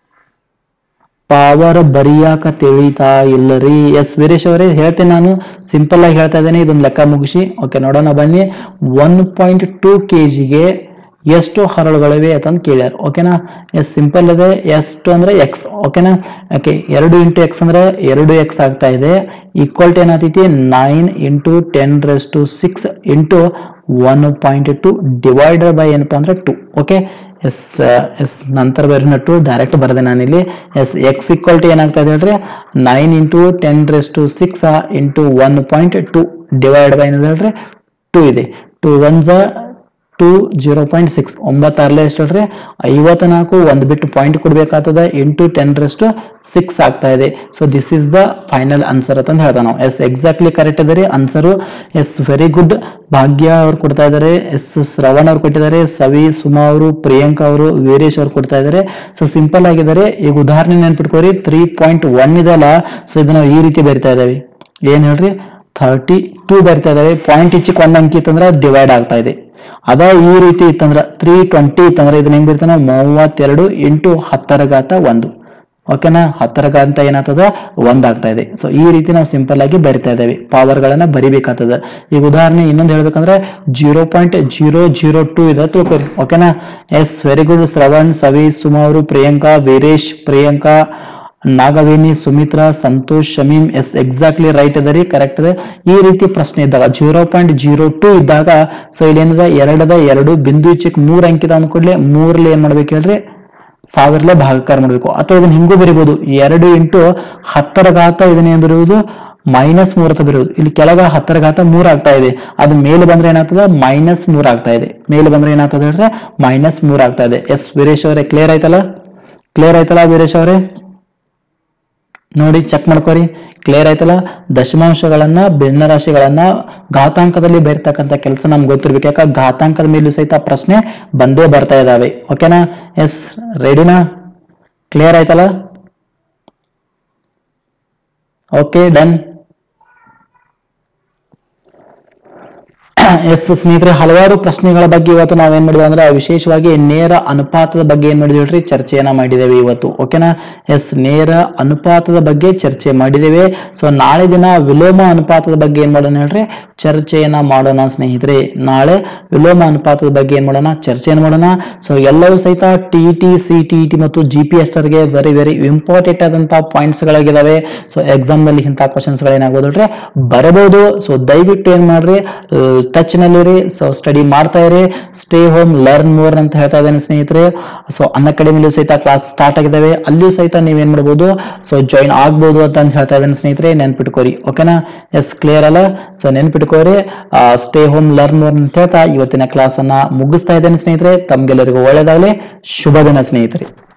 ಪವರ್ ಬರಿಯಾಕ ತಿಳಿತಾ ಇಲ್ಲರಿ ಎಸ್ ವೀರೇಶ್ ಅವರೇ ಹೇಳ್ತೇನೆ ನಾನು ಸಿಂಪಲ್ ಆಗಿ ಹೇಳ್ತಾ ಇದ್ದೇನೆ ಇದೊಂದು ಲೆಕ್ಕ ಮುಗಿಸಿ ಓಕೆ ನೋಡೋಣ ಬನ್ನಿ ಒನ್ ಪಾಯಿಂಟ್ ಟೂ ಕೆ ಜಿಗೆ ಎಷ್ಟು ಹರಳುಗಳಿವೆ ಅಂತಂದು ಕೇಳ್ಯಾರ ಓಕೆನಾ ಎಸ್ ಸಿಂಪಲ್ ಇದೆ ಎಷ್ಟು ಅಂದ್ರೆ ಎಕ್ಸ್ ಓಕೆನಾ ಓಕೆ ಎರಡು ಇಂಟು ಎಕ್ಸ್ ಅಂದ್ರೆ ಎರಡು ಎಕ್ಸ್ ಆಗ್ತಾ ಇದೆ ಈಕ್ವಲ್ ಟು ಏನಾಗ್ತೈತಿ nine into ten raised to six into one point two divided by ಏನಪ್ಪಾ ಅಂದ್ರೆ ಟು ಓಕೆ ಎಸ್ ಎಸ್ ನಂತರ ಬರೋಣ ಟು ಡೈರೆಕ್ಟ್ ಬರದೆ ನಾನಿಲ್ಲಿ ಎಸ್ ಎಕ್ಸ್ ಈಕ್ವಲ್ ಟು ಏನಾಗ್ತಾ ಇದೆ ಹೇಳ್ರಿ nine into ten raised to six into one point two divide by ಏನಿದೆ ಹೇಳ್ರಿ ಟು ಇದೆ ಟು ಒನ್ ಝ ಟು ಜೀರೋ ಪಾಯಿಂಟ್ ಸಿಕ್ಸ್ ಒಂಬತ್ತಾರಲೆ ಎಷ್ಟು ಹೇಳ್ರಿ ಐವತ್ತ ನಾಲ್ಕು ಒಂದು ಬಿಟ್ಟು ಪಾಯಿಂಟ್ ಕೊಡ್ಬೇಕಾಗ್ತದೆ ಇಂಟು ಟೆನ್ ರೆಸ್ಟ್ ಸಿಕ್ಸ್ ಆಗ್ತಾ ಇದೆ so this is the final answer ಅಂತ ಹೇಳ್ತಾ ನಾವು ಎಸ್ ಎಕ್ಸಾಕ್ಟ್ಲಿ ಕರೆಕ್ಟ್ ಇದೆ ರೀ ಆನ್ಸರು ಎಸ್ ವೆರಿ ಗುಡ್ ಭಾಗ್ಯ ಅವ್ರು ಕೊಡ್ತಾ ಇದ್ದಾರೆ ಎಸ್ ಶ್ರವಣ್ ಅವ್ರು ಕೊಟ್ಟಿದ್ದಾರೆ ಸವಿ ಸುಮಾ ಅವರು ಪ್ರಿಯಾಂಕಾ ಅವರು ವೀರೇಶ್ ಅವ್ರು ಕೊಡ್ತಾ ಇದ್ದಾರೆ ಸೊ ಸಿಂಪಲ್ ಆಗಿದ್ದಾರೆ ಈಗ ಉದಾಹರಣೆ ನೆನ್ಪಿಟ್ಕೋರಿ ತ್ರೀ ಪಾಯಿಂಟ್ ಒನ್ ಇದೆಲ್ಲ ಸೊ ಇದು ನಾವು ಈ ರೀತಿ ಬರಿತಾ ಇದ್ದೇವೆ ಏನ್ ಹೇಳ್ರಿ ಥರ್ಟಿ ಟೂ ಬರಿತಾ ಇದಾವೆ ಪಾಯಿಂಟ್ ಇಚ್ಚಿಕ್ ಒಂದ್ ಅಂಕಿ ಇತ್ತಂದ್ರೆ ಡಿವೈಡ್ ಆಗ್ತಾ ಇದೆ ಅದ ಈ ರೀತಿ ಇತ್ತಂದ್ರ ತ್ರೀ ಟ್ವೆಂಟಿ ಇತ್ತಂದ್ರೆ ಇದನ್ನ ಹೆಂಗ್ ಬರ್ತಾನ ಮೂವತ್ತೆರಡು ಇಂಟು ಹತ್ತರ ಘಾತ ಒಂದು ಓಕೆನಾ ಹತ್ತರ ಘಾತ ಏನಾಗ್ತದ ಒಂದಾಗ್ತಾ ಇದೆ ಸೊ ಈ ರೀತಿ ನಾವು ಸಿಂಪಲ್ ಆಗಿ ಬರಿತಾ ಇದ್ದೇವೆ ಪವರ್ ಗಳನ್ನ ಬರಿಬೇಕಾಗ್ತದ ಈಗ ಉದಾಹರಣೆ ಇನ್ನೊಂದು ಹೇಳ್ಬೇಕಂದ್ರೆ zero point zero zero two ಇದೆ ತಿಳ್ಕೊರಿ ಓಕೆನಾ yes very good Shravan Savi Suma ಅವರು Priyanka Veeresh Priyanka Nagaveni Sumitra Santosh Shameem yes exactly right ಅದ ರೀ ಕರೆಕ್ಟ್ ಇದೆ ಈ ರೀತಿ ಪ್ರಶ್ನೆ ಇದ್ದಾಗ ಜೀರೋ ಪಾಯಿಂಟ್ ಜೀರೋ ಟೂ ಇದ್ದಾಗ ಸೊ ಇಲ್ಲಿ ಏನಿದೆ ಎರಡದ ಎರಡು ಬಿಂದು ಚಿಕ್ ಮೂರ್ ಅಂಕಿದ ಅಂದ್ಕೊಡ್ಲೆ ಮೂರ್ಲಿ ಏನ್ ಮಾಡ್ಬೇಕು ಹೇಳ್ರಿ ಸಾವಿರಲೆ ಭಾಗಕಾರ ಮಾಡ್ಬೇಕು ಅಥವಾ ಇದನ್ನ ಹಿಂಗೂ ಬರಿಬಹುದು ಎರಡು ಇಂಟು ಹತ್ತರ ಘಾತ ಇದನ್ನ ಏನ್ ಬರೆಯುವುದು ಮೈನಸ್ ಮೂರ್ ಅಂತ ಬರೆಯುವುದು ಇಲ್ಲಿ ಕೆಳಗ ಹತ್ತರ ಘಾತ ಮೂರ್ ಆಗ್ತಾ ಇದೆ ಅದು ಮೇಲೆ ಬಂದ್ರೆ ಏನಾಗ್ತದೆ ಮೈನಸ್ ಮೂರ್ ಆಗ್ತಾ ಇದೆ ಮೇಲೆ ಬಂದ್ರೆ ಏನಾಗ್ತದೆ ಹೇಳಿದ್ರೆ ಮೈನಸ್ ಮೂರ್ ಆಗ್ತಾ ಇದೆ ಎಸ್ ವೀರೇಶ್ ಅವರೇ ಕ್ಲಿಯರ್ ಆಯ್ತಲ್ಲ ಕ್ಲಿಯರ್ ಆಯ್ತಲ್ಲ ವೀರೇಶ್ ಅವರೇ ನೋಡಿ ಚೆಕ್ ಮಾಡ್ಕೋರಿ ಕ್ಲಿಯರ್ ಆಯ್ತಲ್ಲ ದಶಮಾಂಶಗಳನ್ನ ಭಿನ್ನರಾಶಿಗಳನ್ನ ಘಾತಾಂಕದಲ್ಲಿ ಬರ್ತಕ್ಕಂಥ ಕೆಲಸ ನಮ್ಗೆ ಗೊತ್ತಿರ್ಬೇಕು ಯಾಕ ಘಾತಾಂಕದ ಮೇಲೂ ಸಹಿತ ಪ್ರಶ್ನೆ ಬಂದೇ ಬರ್ತಾ ಇದಾವೆ ಓಕೆನಾ ಎಸ್ ರೆಡಿನಾ ಕ್ಲಿಯರ್ ಆಯ್ತಲ್ಲ ಓಕೆ ಡನ್ ಎಸ್ ಸ್ನೇಹಿತರೆ ಹಲವಾರು ಪ್ರಶ್ನೆಗಳ ಬಗ್ಗೆ ಇವತ್ತು ನಾವೇನ್ ಮಾಡಿದ್ವಿ ಅಂದ್ರೆ ವಿಶೇಷವಾಗಿ ನೇರ ಅನುಪಾತದ ಬಗ್ಗೆ ಏನ್ ಮಾಡಿದ್ವಿ ಹೇಳ್ರಿ ಚರ್ಚೆಯನ್ನ ಮಾಡಿದ್ದೇವೆ ಇವತ್ತು ಓಕೆನಾ ಎಸ್ ನೇರ ಅನುಪಾತದ ಬಗ್ಗೆ ಚರ್ಚೆ ಮಾಡಿದ್ದೇವೆ ಸೊ ನಾಳೆ ದಿನ ವಿಲೋಮ ಅನುಪಾತದ ಬಗ್ಗೆ ಏನ್ ಮಾಡೋಣ ಹೇಳ್ರಿ ಚರ್ಚೆಯನ್ನ ಮಾಡೋಣ ಸ್ನೇಹಿತರೆ ನಾಳೆ ವಿಲೋಮ ಅನುಪಾತದ ಬಗ್ಗೆ ಏನ್ ಮಾಡೋಣ ಚರ್ಚೆಯನ್ನು ಮಾಡೋಣ ಸೊ ಎಲ್ಲವೂ ಸಹಿತ T T C T T ಮತ್ತು ಜಿ ಪಿ ಎಸ್ ಗೆ ವೆರಿ ವೆರಿ ಇಂಪಾರ್ಟೆಂಟ್ ಆದಂತಹ ಪಾಯಿಂಟ್ಸ್ ಗಳಾಗಿದಾವೆ ಸೊ ಎಕ್ಸಾಮ್ ನಲ್ಲಿ ಇಂತಹ ಕ್ವಶನ್ಸ್ ಗಳೇನಾಗ್ಬೋದು ಹೇಳ್ರಿ ಬರಬಹುದು ಸೊ ದಯವಿಟ್ಟು ಏನ್ ಮಾಡ್ರಿ ಟಚ್ ನಲ್ಲಿರಿ ಸೊ ಸ್ಟಡಿ ಮಾಡ್ತಾ ಇರಿ ಸ್ಟೇ ಹೋಮ್ ಲರ್ನ್ ಮೋರ್ ಅಂತ ಹೇಳ್ತಾ ಇದ್ದೇನೆ ಸ್ನೇಹಿತರೆ ಸೊ ಅನ್ ಅಕಾಡೆಮಿಲೂ ಸಹಿತ ಕ್ಲಾಸ್ ಸ್ಟಾರ್ಟ್ ಆಗಿದ್ದಾವೆ ಅಲ್ಲಿಯೂ ಸಹಿತ ನೀವೇನ್ ಮಾಡ್ಬೋದು ಸೊ ಜಾಯಿನ್ ಆಗ್ಬೋದು ಅಂತ ಅಂತ ಹೇಳ್ತಾ ಇದ್ದೇನೆ ಸ್ನೇಹಿತರೆ ನೆನ್ಪಿಟ್ಕೋರಿ ಓಕೆನಾ ಎಸ್ ಕ್ಲಿಯರ್ ಅಲ್ಲ ಸೊ ನೆನ್ಪಿಟ್ಕೋರಿ ಸ್ಟೇ ಹೋಮ್ ಲರ್ನ್ ಮೋರ್ ಅಂತ ಹೇಳ್ತಾ ಇವತ್ತಿನ ಕ್ಲಾಸ್ ಅನ್ನ ಮುಗಿಸ್ತಾ ಇದ್ದೇನೆ ಸ್ನೇಹಿತರೆ ತಮ್ಗೆಲ್ಲರಿಗೂ ಒಳ್ಳೇದಾಗಲಿ ಶುಭ ದಿನ ಸ್ನೇಹಿತರೆ